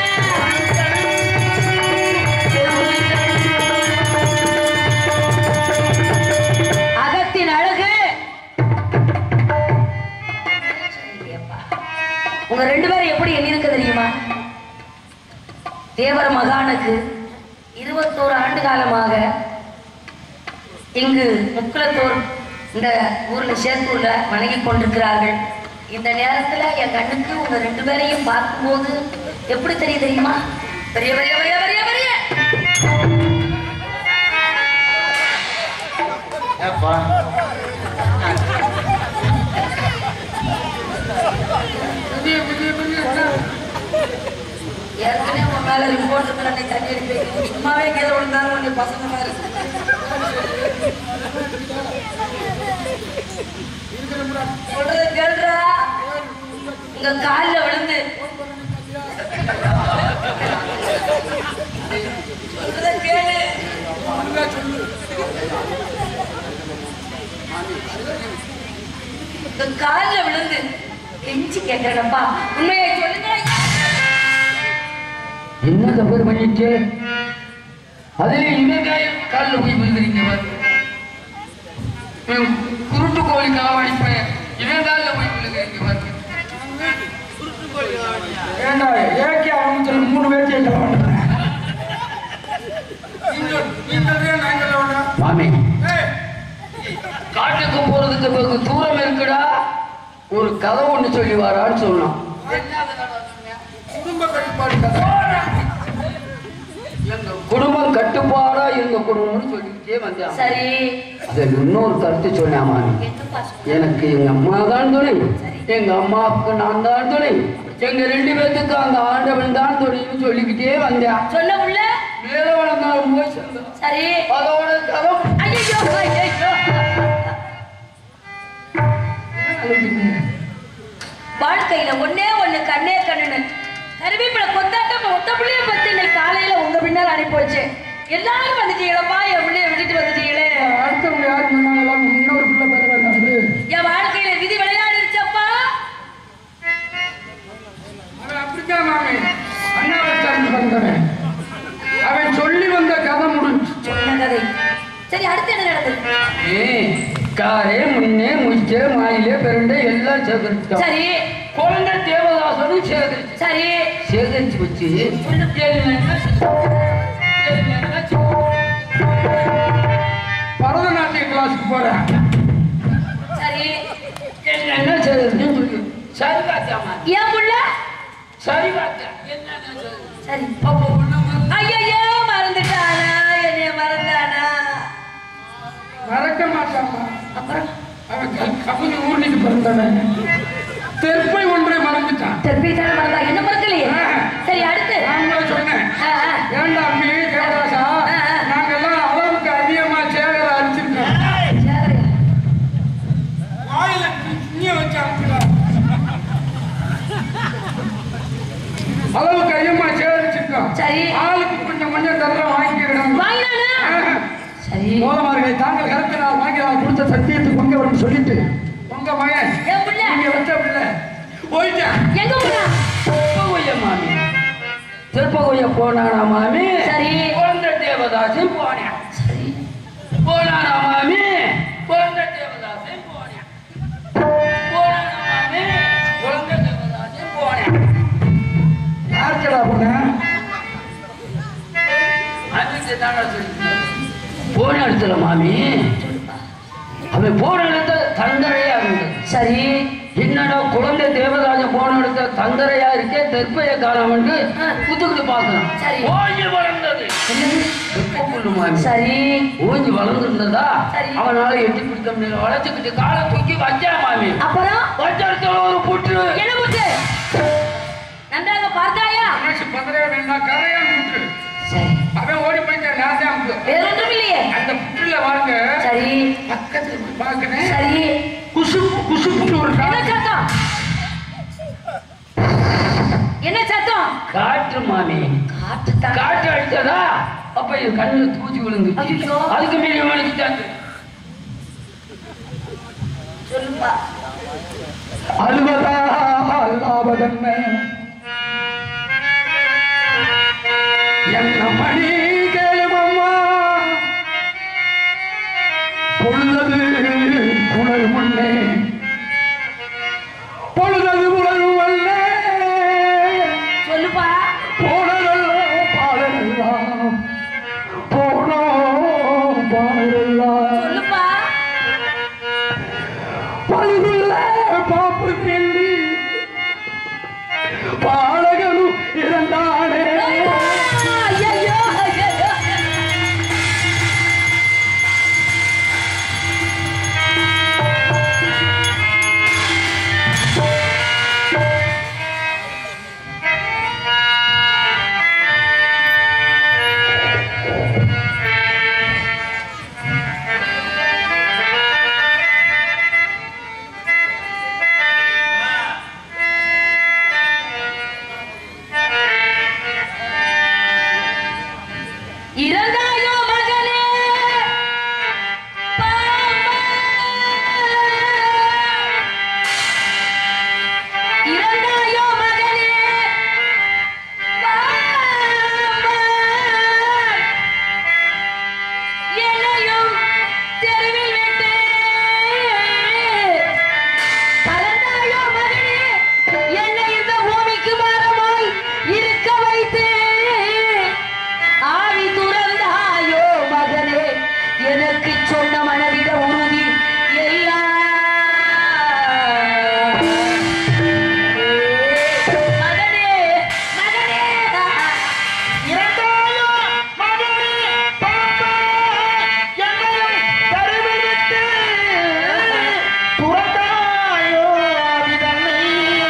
அகத்தின் அழகு உங்க ரெண்டு பேரும் எப்படி எண்ணிருக்க தெரியுமா தேவர மகானுக்கு இருபத்தோரு ஆண்டு காலமாக இங்கு முக்குலத்தோர் இந்த ஊர்ல சேத்தூர்ல வணங்கி கொண்டிருக்கிறார்கள் இந்த நேரத்துல என் கண்ணுக்கு உங்க ரெண்டு பேரையும் பார்க்கும்போது எப்படி தெரியும் தெரியுமா பெரிய பெரிய பெரிய பெரிய பெரிய ஏப்பா பெரிய பெரிய பெரிய ஏற்கனவே உன் மேல ரிப்போர்ட் இருக்கு அன்னைக்கு தண்ணி அடிப்பி வைக்கணும். சும்மாவே கீழே விழுந்தாலும் உன்னை பசங்க மாதிரி சொல்றது கேள்றா உங்க கால்ல விழுந்து சொல்றத கேளு உங்க கால்ல விழுந்து கெஞ்சி கேட்கிறேன்ப்பா உண்மையை சொல்லுங்க என்ன தவறு பண்ணிட்டு அதுல இவங்காய காலில் போய் விழுந்துறீங்க பாரு. குருட்டு கோழி காவடிப்பேன் இவன் காலில் போய் விழுகிறீங்க பாருங்க ஏண்டா ஏகே ஆரம்பிச்சல் மூணு பேர்த்தையும் கலவாண்டுறேன் நீங்கள் நீங்கள் நாங்கள் வேணா மாமி ஏய் காட்டுக்கு போறதுக்கு வெகு தூரம் இருக்குடா ஒரு கதை ஒண்ணு சொல்லி வாரான்னு சொன்னான் குடும்ப கட்டுப்பாடு கதை எங்க குடும்பம் கட்டுப்பாடா எங்க குடும்பம்னு சொல்லிக்கிட்டே வந்தான் சரி அதில் இன்னொரு கருத்து சொன்னேன் மாமி என்னப்பா சொல்ற? எனக்கு எங்க அம்மா தான் துணை எங்க அம்மாவுக்கு நான் தான் துணை எங்க ரெண்டு பேத்துக்கு அந்த ஆண்டவன் தான் துணைன்னு சொல்லிக்கிட்டே வந்தேன் சொல்ல உள்ள மேல வளர்ந்தாலும் போய் சேர்ந்தேன் சரி அதோட தரம் ஐயோ ஐயோ வாழ்க்கையில ஒண்ணே ஒண்ணு கண்ணே கண்ணுன்னு கருவேப்பிலை கொத்தாட்டம் ஒத்த பிள்ளைய பத்தி இன்னைக்கு காலையில உங்க பின்னால் அனுப்பி வச்சு எல்லாரும் வந்துட்டீங்களப்பா என் பிள்ளைய விட்டுட்டு வந்துட்டீங்களே அடுத்தவங்க யார் சொன்னாங்களா இன்னொரு பிள்ளை பெற வேண்டாம் என் வாழ்க்கையில விதி விளையாடிருச்சப்பா அவன் அப்படித்தான் மாமி அண்ணாவை சார்ந்து வந்தவன் அவன் சொல்லி வந்த கதை முடிஞ்சு சொன்ன கதை சரி அடுத்து என்ன நடந்தது ஏய், காரே முன்னே முச்சே மாயிலே பெருண்டே எல்லாம் சேகரிச்சோம் சரி குழந்தை தேவதாசனும் சேகரிச்சு சரி சேகரிச்சு வச்சு பரதநாட்டிய கிளாஸுக்கு போறேன் சரி என்ன சேகரிச்சுன்னு சொல்லி சரி பார்த்தாமா ஏன் புள்ள சரி பார்த்தேன் என்னென்ன சேகரிச்சு? சரி அப்போ ஒண்ணு ஐயோ மறந்துட்டானா என்னைய மறந்தானா மறக்க மாட்டாமா அப்புறம் அவன் க- கபடி ஊர்னிக்கு பிறந்தவன் தெற்பை ஒன்றை மறந்துட்டான் தெற்பித்தான மறந்தா என்ன மறக்கலையே சரி அடுத்து நான் கூட சொன்னேன் ஆ, ஆ. ஏண்டா அம்மி தேவராசா ஆ, ஆ. நாங்கெல்லாம் அளவுக்கு அதிகமா சேகர அடிச்சிருக்கோம் சரி. அளவுக்கு அதிகமா சேகரிச்சிருக்கோம் சரி. ஆளுக்கு கொஞ்சம் கொஞ்சம் தரம் வாங்கிக்கிறோம் வாங்கினானா சரி மோதமார்களை தாங்கள் கருத்தினால் வாங்கி நான் கொடுத்த சத்தியத்துக்கு உங்க வரும் சொல்லிட்டு உங்க மகன் என் புள்ள நீங்க வச்ச பிள்ளை போயிட்டேன் எங்க போனா திருப்பகுய மாமி திருப்பகுய போனானா மாமி சரி. குழந்தை தேவதாசி போனேன் சரி போனானா மாமி குழந்தை தேவதாசி போனேன் போனானா மாமி குழந்தை தேவதாசி போனேன் யாருக்கடா பொண்ணு அதுக்கு தானே போன இடத்துல மாமி அவன் போன இடத்துல தந்தரையா இருந்தது சரி என்னடா குழந்தை தேவதாஜன் போன இடத்துல தந்தரையா இருக்கே தெற்பைய காணாமட்டு குத்துக்கிட்டு பார்க்கறான் சரி. ஓஞ்சி வளர்ந்தது என்னது தெப்ப புல்லு மாமி சரி ஓஞ்சி வளர்ந்துருந்ததா சரி. அவனால எட்டி பிடிக்க முடியல வளைச்சுக்கிட்டு காலை தூக்கி வச்சான் மாமி அப்புறம் வச்ச இடத்துல ஒரு புற்று என்ன புட்டு நன்றாக பார்த்தாயா மனசு பதற வேண்டாம் கரையான் புற்று சரி அவன் ஓடி போயிட்டான் நான் தான் புற்று. வேற ஒன்றும் இல்லையே அந்த புற்றுல வாங்க சரி பக்கத்துல போய் பார்க்கணும் சரி குசு குசுப்புன்னு ஒரு என்ன காத்து. சத்தம் என்ன சத்தம் காற்று மாமி காற்று தான் காற்று அடிச்சதா அப்ப இது கண்ணுல தூசி விழுந்து ஐயோ. அதுக்கு மீறி இவனுக்கு சொல்லுப்பா அழுவதா அல்லாவதென்ன என்ன மணி கேளுமம்மா பொழுதது புலர் முன்னே பொழுதது புலரும் அல்ல சொல்லுப்பா போனதெல்லாம் பாடலெல்லாம் போனோ பாடலெல்லாம் சொல்லுப்பா பழுதுள்ள பாப்பு கிள்ளி பாலகனும் இறந்தானே ஐயையோ, ஐயையோ. இறந்தாயோ மகனே பாம்பா. இறந்தாயோ மகனே பாம்பா. என்னையும் தெருவில் விட்டு பறந்தாயோ மகனே என்னை இந்த பூமிக்கு பாரமாய் இருக்க வைத்து ஆவி துறந்தாயோ மகனே எனக்கு சொன்ன மனதிட உறுதி எல்லாம் மகனே மகனே இறந்தாயோ மகனே பாப்பா என்னையும் தருவிட்டு துறந்தாயோ அவிதன்னை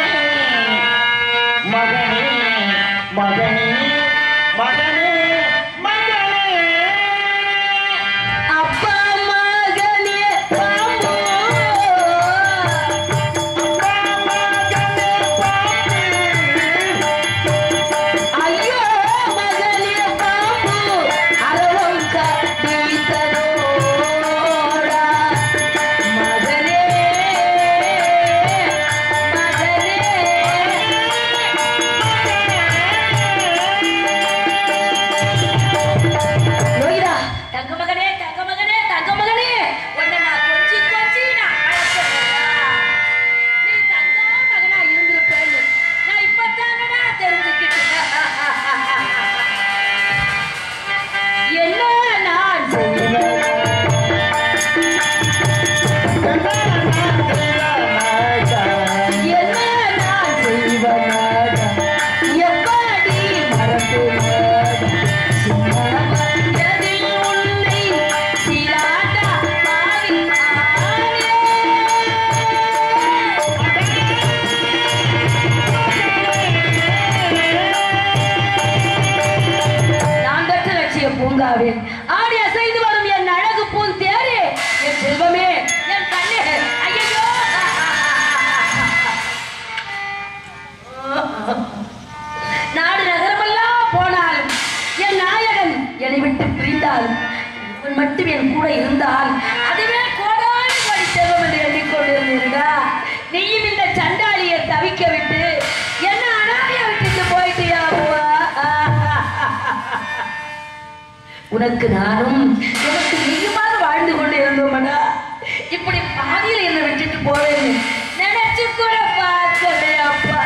மகனே மகனே மகனே மகனே அப்பா மகனே பாம்போ ஐயோ மகனே பாம்பு அரவம் கட்டித்தரோடா மகனே மகனே யோகிதா தங்க மகனே தங்க மகனே தங்க மகனே உன்னை நான் கொஞ்சி கொஞ்சி நான் வளர்த்தேன்டா. நீ தங்க மகனா இருந்திருப்பேன்னு நான் இப்பத்தானடா தெரிஞ்சுக்கிட்டேன் என்ன நான் செய்வேன் என்ன நான் செய்வனாக எப்படி மறப்பேனாக சின்ன வயதில் உன்னை சீராட்ட பாடி நான் பெற்ற லட்சிய பூங்காவே ஆடி அசைந்து வரும் என் அழகு பூன் தேரே என் செல்வமே என் கண்ணே ஐயோ நான் விட்டு பிரிந்தால் இவன் மட்டும் என் கூட இருந்தால் அதுவே கோடான கோடி செல்வம் என்று எண்ணிக்கொண்டிருந்தீர்களா நீயும் இந்த சண்டாளியை தவிக்க விட்டு என்ன அனாதைய விட்டுட்டு போயிட்டியா அம்மா? உனக்கு நானும் எனக்கு நீயுமாக வாழ்ந்து கொண்டு இருந்தோமடா இப்படி பாதியில் என்ன விட்டுட்டு போவேன்னு நினைச்சு கூட பார்க்கலையாப்பா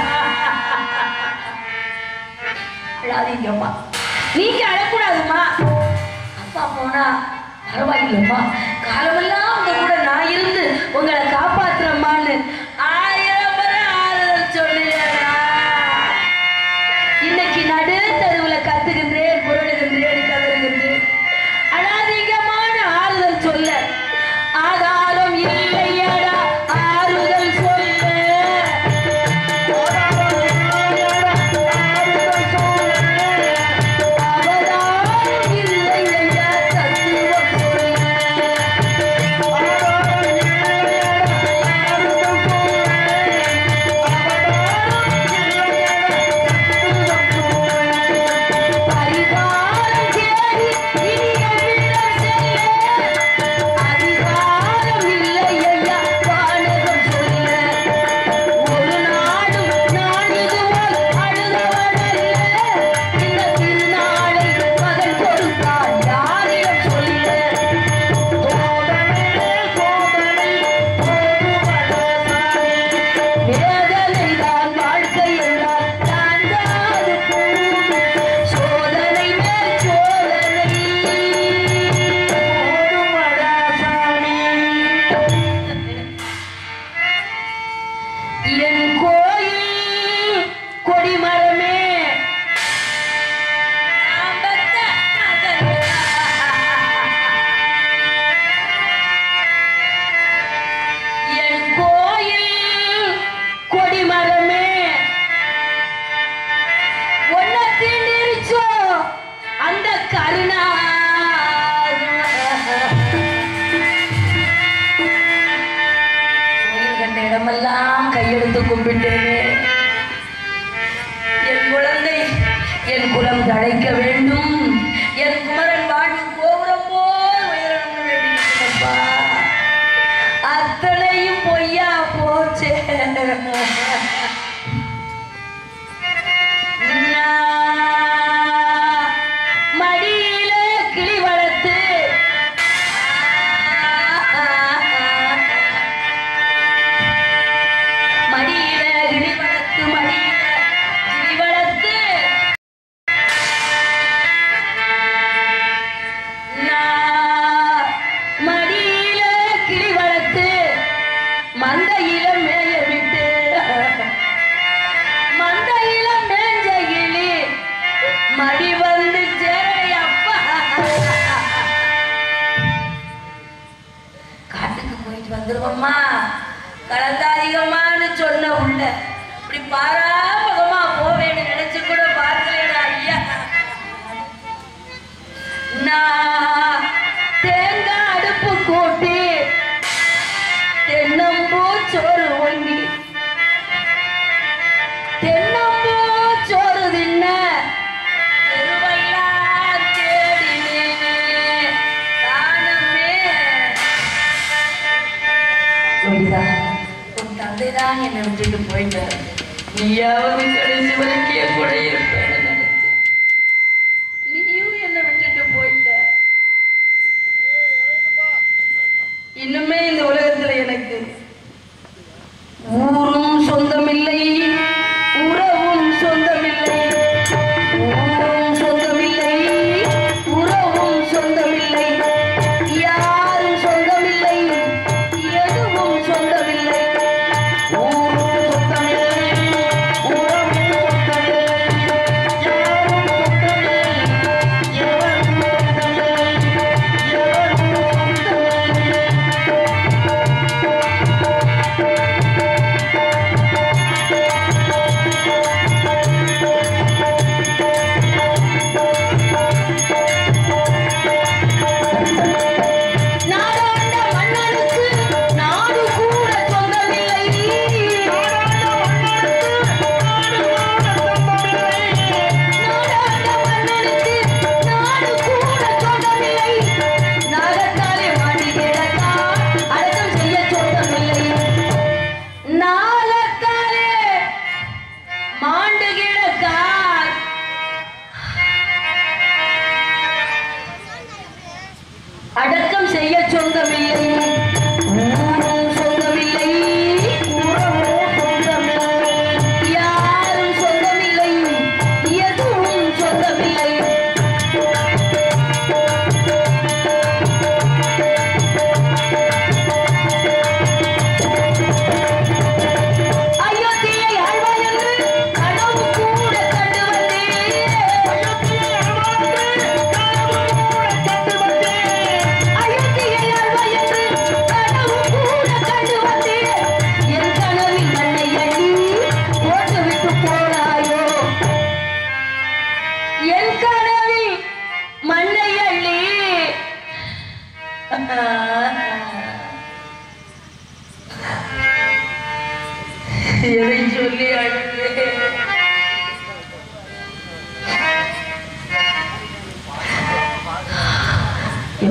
அழாதீங்கம்மா நீங்க அழக்கூடாதும்மா அப்பா போனா பரவாயில்லம்மா காலமெல்லாம் உங்க கூட நான் இருந்து உங்களை காப்பாத்துறேம்மான்னு ஆயிரம் முறை ஆறுதல் சொல்லியடா இன்னைக்கு நடு தெருவுல கத்துகின்றேன் புரளுகின்றேன் கதறுகின்றேன் அழாதீங்கமான ஆறுதல் சொல்ல ஆதாரம் இல்லையடா ஆறுதல் சொல்ல அவதாரம் இல்லையையா தத்துவம் பரிகாரம் தேடி இனியவிடம் செல்ல அதிகாரம் இல்லையையா வானகம் சொல்ல ஒரு நாடும் நான் இதுவரை அழுதவனல்ல இந்த திருநாளை மகன் கொடுத்தார் யாரிடம் சொல்ல வேதனை தான் வாழ்க்கை என்றால் தாண்டாது போகும். சோதனை மேல் சோதனை போதுமடா சாமி. என் கோயில் கொடிமரமே ஆம்பத்த மகனே. என் கோயில் கொடிமரமே ஒன்ன தீண்டிருச்சோ அந்த கருணா கோயில் கண்ட இடமெல்லாம் கையெடுத்து கும்பிட்டேனே என் குழந்தை என் குலம் தழைக்க வேண்டும் என் குமரன் வாழ்வு கோபுரம் போல் உயரணும்னு வேண்டியிருக்கிறப்பா அத்தனையும் பொய்யா போச்சே நான் மடியில கிளி வளர்த்து மடியில கிளி வளர்த்து மடியில கிளி வளர்த்து நான் மடியில கிளி வளர்த்து மந்தையில மேய விட்டு மந்தையில மேஞ்ச கிளி மடி வந்து சேரையப்பா காட்டுக்கு போயிட்டு வந்துருவோம்மா கலந்தாதிகமான்னு சொன்ன உள்ள இப்படி பாராமுகமா போவேன்னு நினைச்சு கூட பார்க்கலடா ஐயா நான் தேங்காய் அடுப்பு கூட்டி தென்னம்பூ சோறு ஒங்கி தென்னம்பூ சோறு தின்ன தெருவெல்லாம் தேடினேனே தானமே லோகிதா உன் தந்தைதான் என்னை விட்டுட்டு போயிட்டார் நீயாவது கடைசி வரைக்கும் என் கூட இருப்பேன்னு நினைச்சேன் நீயும் என்னை விட்டுட்டு போயிட்ட இன்னுமே இந்த உலகத்துல எனக்கு ஊரும் சொந்தமில்லை உறவும் சொந்தமில்லை ஊரும் சொந்தமில்லை உறவும் சொந்தமில்லை யாரும் சொந்தமில்லை எதுவும் சொந்தமில்லை ஊரும் சொந்தமில்லை உறவும் சொந்தமில்லை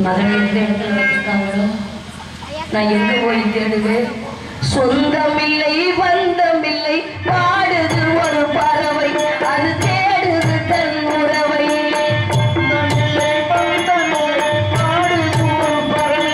என் மகன் எந்த இடத்துல வச்சிருக்காங்களோ நான் எங்க போய் தேடுவேன் சொந்தமில்லை பந்தமில்லை பாடுது ஒரு பறவை அது தேடுது தன் உறவை சொந்தமில்லை, பந்தமில்லை, பாடுது ஒரு பறவை.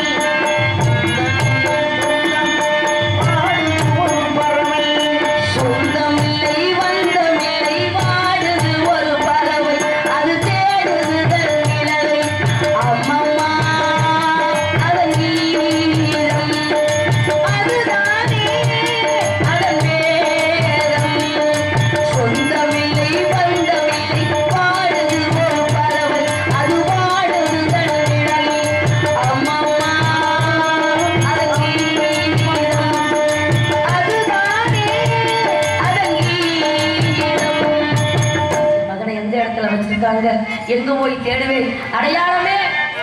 சொந்தமில்லை வந்தமில்லை வாடுது ஒரு பறவை அது தேடுது தன் நிழலை அம்மம்மா அதன் நீரம் அதுதானே அதன் வேதம் சொந்தமில்லை வந்தமில்லை வாடுது ஒரு பறவை அது வாடுது தன் நிழலை அம்மம்மா அதன் நீரம் அதுதானே அதன் ஈரம். மகனை எந்த இடத்துல வச்சிருக்காங்க எங்க போய் தேடுவேன் அடையாளமே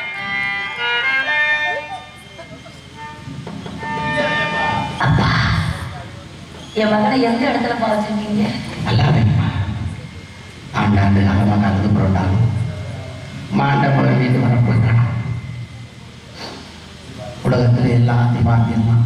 அப்பா என் மகனை எந்த இடத்துல பா வச்சிருக்கீங்க அல்லாதம்மா ஆண்டாண்டு காலமாக அழுது புரண்டாலும் மாண்டவரை மீது வரப்போகிறான் உலகத்தில் எல்லாம் அதிபாத்தியமா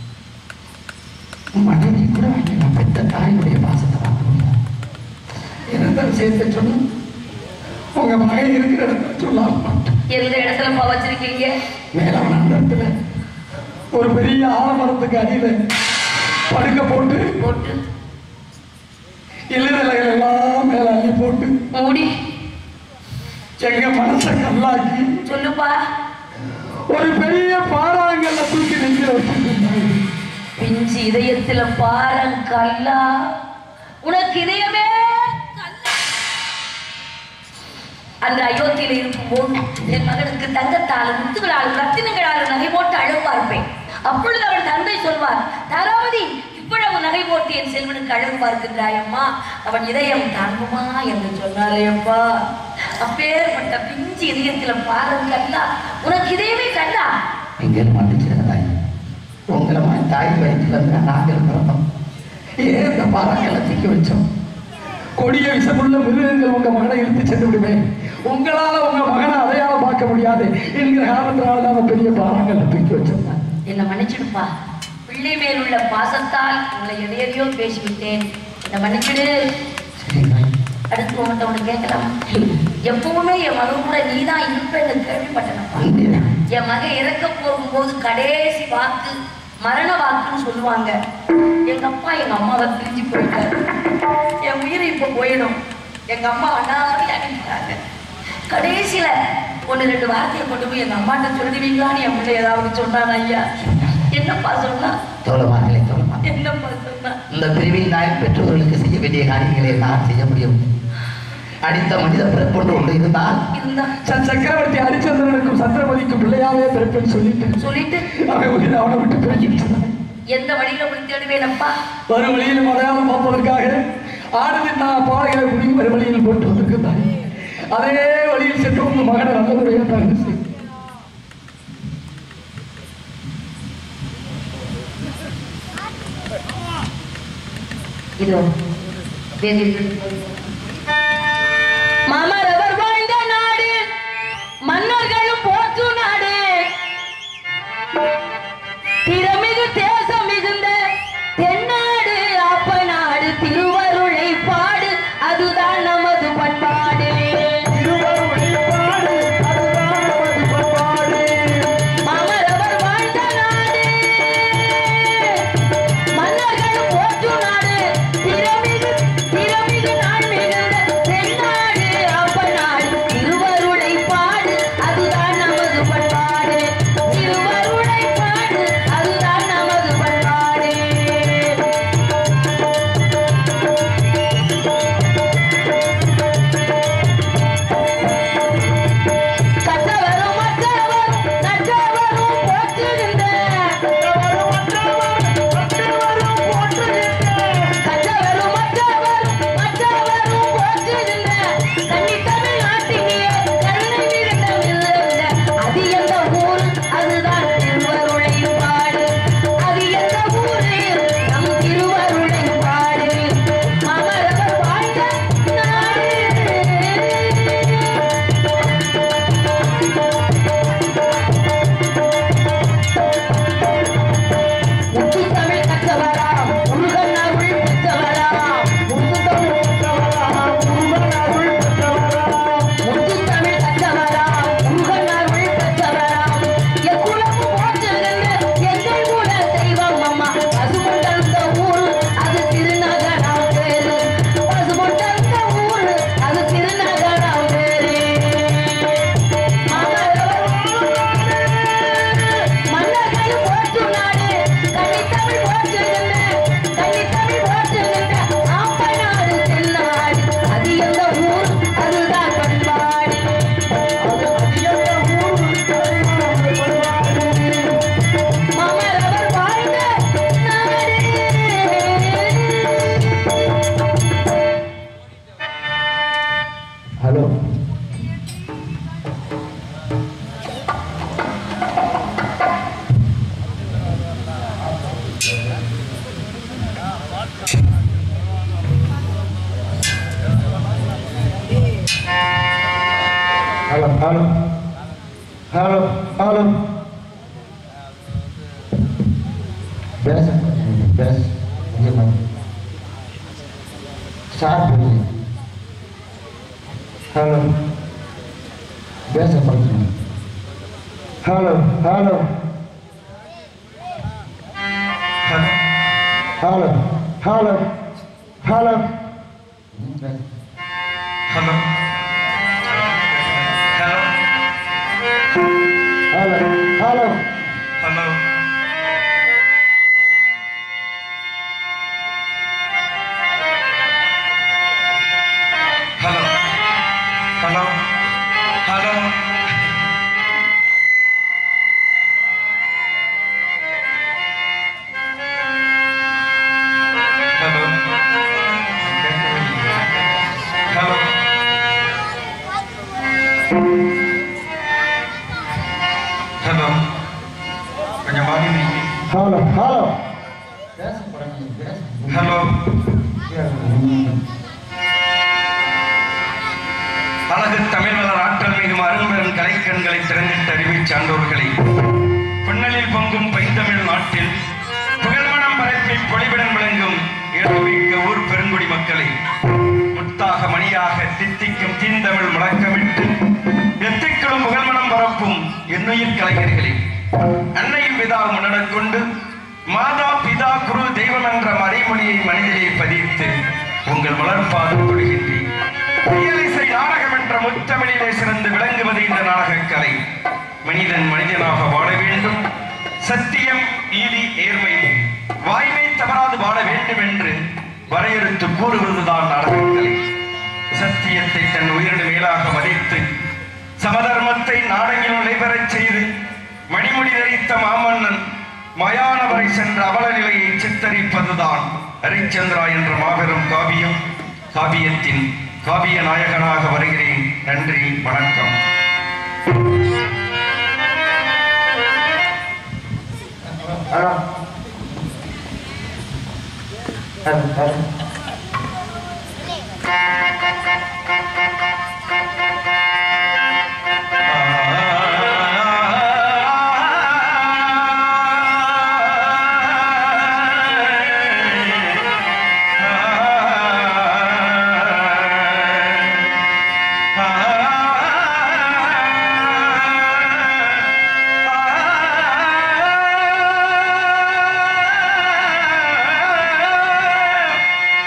மனைவி கூட வாங்கி நான் பெற்ற தாயுடைய பாசத்தை வாங்க முடியும் இருந்த விஷயத்தை சொல்லு உங்க மகன் இருக்கிற இடத்துல சொல்லாம எந்த இடத்துல பா வச்சிருக்கீங்க மேலான அந்த இடத்துல ஒரு பெரிய ஆலமரத்துக்கு அடியில படுக்க போட்டு போட்டு இலைநிலைகள் எல்லாம் மேல அள்ளி போட்டு மூடி எங்க மனசை கல்லாக்கி சொல்லுப்பா ஒரு பெரிய பாறாங்கல்ல தூக்கி நெஞ்சில வச்சிருந்தாங்க பிஞ்சு இதயத்துல பாரம் கல்லா உனக்கு இதயமே கல்லா? அந்த அயோத்தியில இருக்கும்போது என் மகனுக்கு தங்கத்தாலும் முத்துகளாலும் ரத்தினங்களாலும் நகை போட்டு அழகு பார்ப்பேன் அப்பொழுது அவன் தந்தை சொல்வார் தாராவதி இவ்வளவு நகை போட்டு என் செல்வனுக்கு அழகு பார்க்கின்றாயம்மா அவன் இதயம் தாங்குமா என்று சொன்னாரே அப்பா அப்பேற்பட்ட பிஞ்சு இதயத்துல பாரம் கல்லா உனக்கு இதயமே கல்லா எங்கே மாட்டுச்சிருந்த தாய் உங்களை மாதிரி தாய் வயிற்றுல இருந்தா நாங்கள் பிறந்தோம் ஏன் இந்த பாறாங்கல்ல தூக்கி வச்சோம் கொடிய விஷமுள்ள மிருகங்கள் உங்க மகனை இழுத்து சென்று விடுவேன் உங்களால உங்க மகனை அடையாளம் பார்க்க முடியாது என்கிற காரணத்தினால தான் பெரிய பாறாங்கல்ல தூக்கி வச்சிருந்தேன் என்னை மன்னிச்சிடுப்பா பிள்ளை மேல் உள்ள பாசத்தால் உங்களை எதையதையோ பேசிவிட்டேன் என்னை மன்னிச்சிடு சரி தாய் அடுத்து உங்கள்கிட்ட ஒன்று கேட்கலாம் எப்பவுமே என் மகன் கூட நீ தான் இருப்பேன்னு கேள்விப்பட்டேனப்பா உண்மைதான். என் மகன் இறக்க போகும்போது கடைசி வாக்கு மரண வாக்குன்னு சொல்லுவாங்க எங்க அப்பா எங்க அம்மாவை பிரிஞ்சு போயிட்டாரு என் உயிர் இப்ப போயிடும் எங்க அம்மா அண்ணாவை அனுப்பிட்டாங்க கடைசியில ஒன்று ரெண்டு வார்த்தையை கொண்டு போய் எங்க அம்மாட்ட சொல்லுவீங்களான்னு என் பிள்ளை ஏதாவது சொன்னான் ஐயா என்னப்பா சொன்னா தோழமார்களே தோழமா என்னப்பா சொன்னா இந்த பிரிவில் நாய் பெற்றோர்களுக்கு செய்ய வேண்டிய காரியங்களை நான் செய்ய முடியும் அடித்த மனித பிறப்பொன்று ஒன்று இருந்தால் இருந்தா ச- சக்கரவர்த்தி ஹரிச்சந்திரனுக்கும் சந்திரமதிக்கும் பிள்ளையாவே பிறப்பேன்னு சொல்லிட்டு சொல்லிட்டு அவன் உயிரை அவனை விட்டு பிரிக்கிட்டு எந்த வழியில போய் தேடுவேனப்பா வரும் வழியில் அடையாளம் பார்ப்பதற்காக ஆடுது நான் பாறைகளை குடியும் வரும் வழியில் போட்டு வந்திருக்கிறாய் அதே வழியில் சென்று உங்க மகனை நல்ல முறையாக தகுதி செய். இதோ வேதியர்கள் மாமரவர் வாழ்ந்த நாடு மன்னர்களும் போற்று நாடு திறமிகு தேசம் மிகுந்த தென்னாடு அப்ப நாடு திருவருளை பாடு அதுதான் நமது பண்பாடு மாமரவர் வாழ்ந்த நாடு மன்னர்களும் போற்று நாடு திறமிகு திறமிகு நாள் மிகுந்த தென்னாடு அப்ப ஹலோ ஹலோ ஹலோ ஹலோ பேச பேச சார் ஹலோ பேச பண்ணுங்க hello hello hello hello hello hello hello hello hello hello hello hello hello hello hello hello கொஞ்சம் வாங்கி வைங்க. ஹலோ ஹலோ பேச பண்ணுங்க பேச ஹலோ அழகு தமிழ் வளர் ஆற்றல் மிகும் அரும்பெரும் கலைக்கண்களை திறந்திட்ட அறிவிச் சான்றோர்களை பின்னலில் பொங்கும் பைந்தமிழ் நாட்டில் புகழ்மணம் பரப்பி பொலிவுடன் விளங்கும் இளமிக்க ஊர் பெருங்குடி மக்களை முத்தாக மணியாக தித்திக்கும் தீந்தமிழ் முழக்கமிட்டு எத்திக்களும் புகழ்மணம் பரப்பும் என்னுயிர் கலைஞர்களே அன்னையும் பிதா முன்னடக் கொண்டு மாதா பிதா குரு தெய்வம் என்ற மறைமொழியை மனிதனை பதித்து உங்கள் வளர்ப்பாக தொடுகின்றேன் இயலிசை நாடகம் என்ற முத்தமிழிலே சிறந்து விளங்குவது இந்த நாடகக் கலை மனிதன் மனிதனாக வாழ வேண்டும் சத்தியம் நீதி நேர்மை வாய்மை தவறாது வாழ வேண்டும் என்று வரையறுத்து கூறுவதுதான் நாடகக்கலை சத்தியத்தை தன் உயிரிடு மேலாக மதித்து சமதர்மத்தை நாடெங்கில் நிலைபெறச் செய்து மணிமுடி தரித்த மாமன்னன் மயான வரை சென்ற அவல நிலையை சித்தரிப்பதுதான் ஹரிச்சந்திரா என்ற மாபெரும் காவியம் காவியத்தின் காவிய நாயகனாக வருகிறேன் நன்றி வணக்கம் ஹலோ ஹலோ ஹலோ ஆ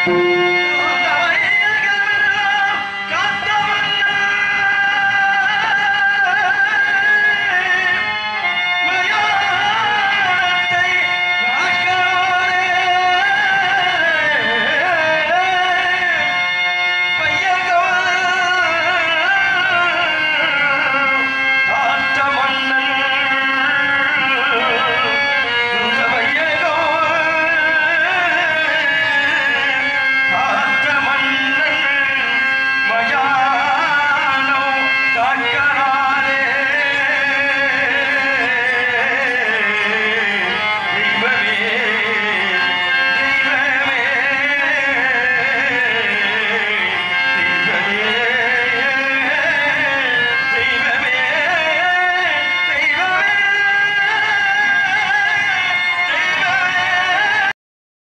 ஆ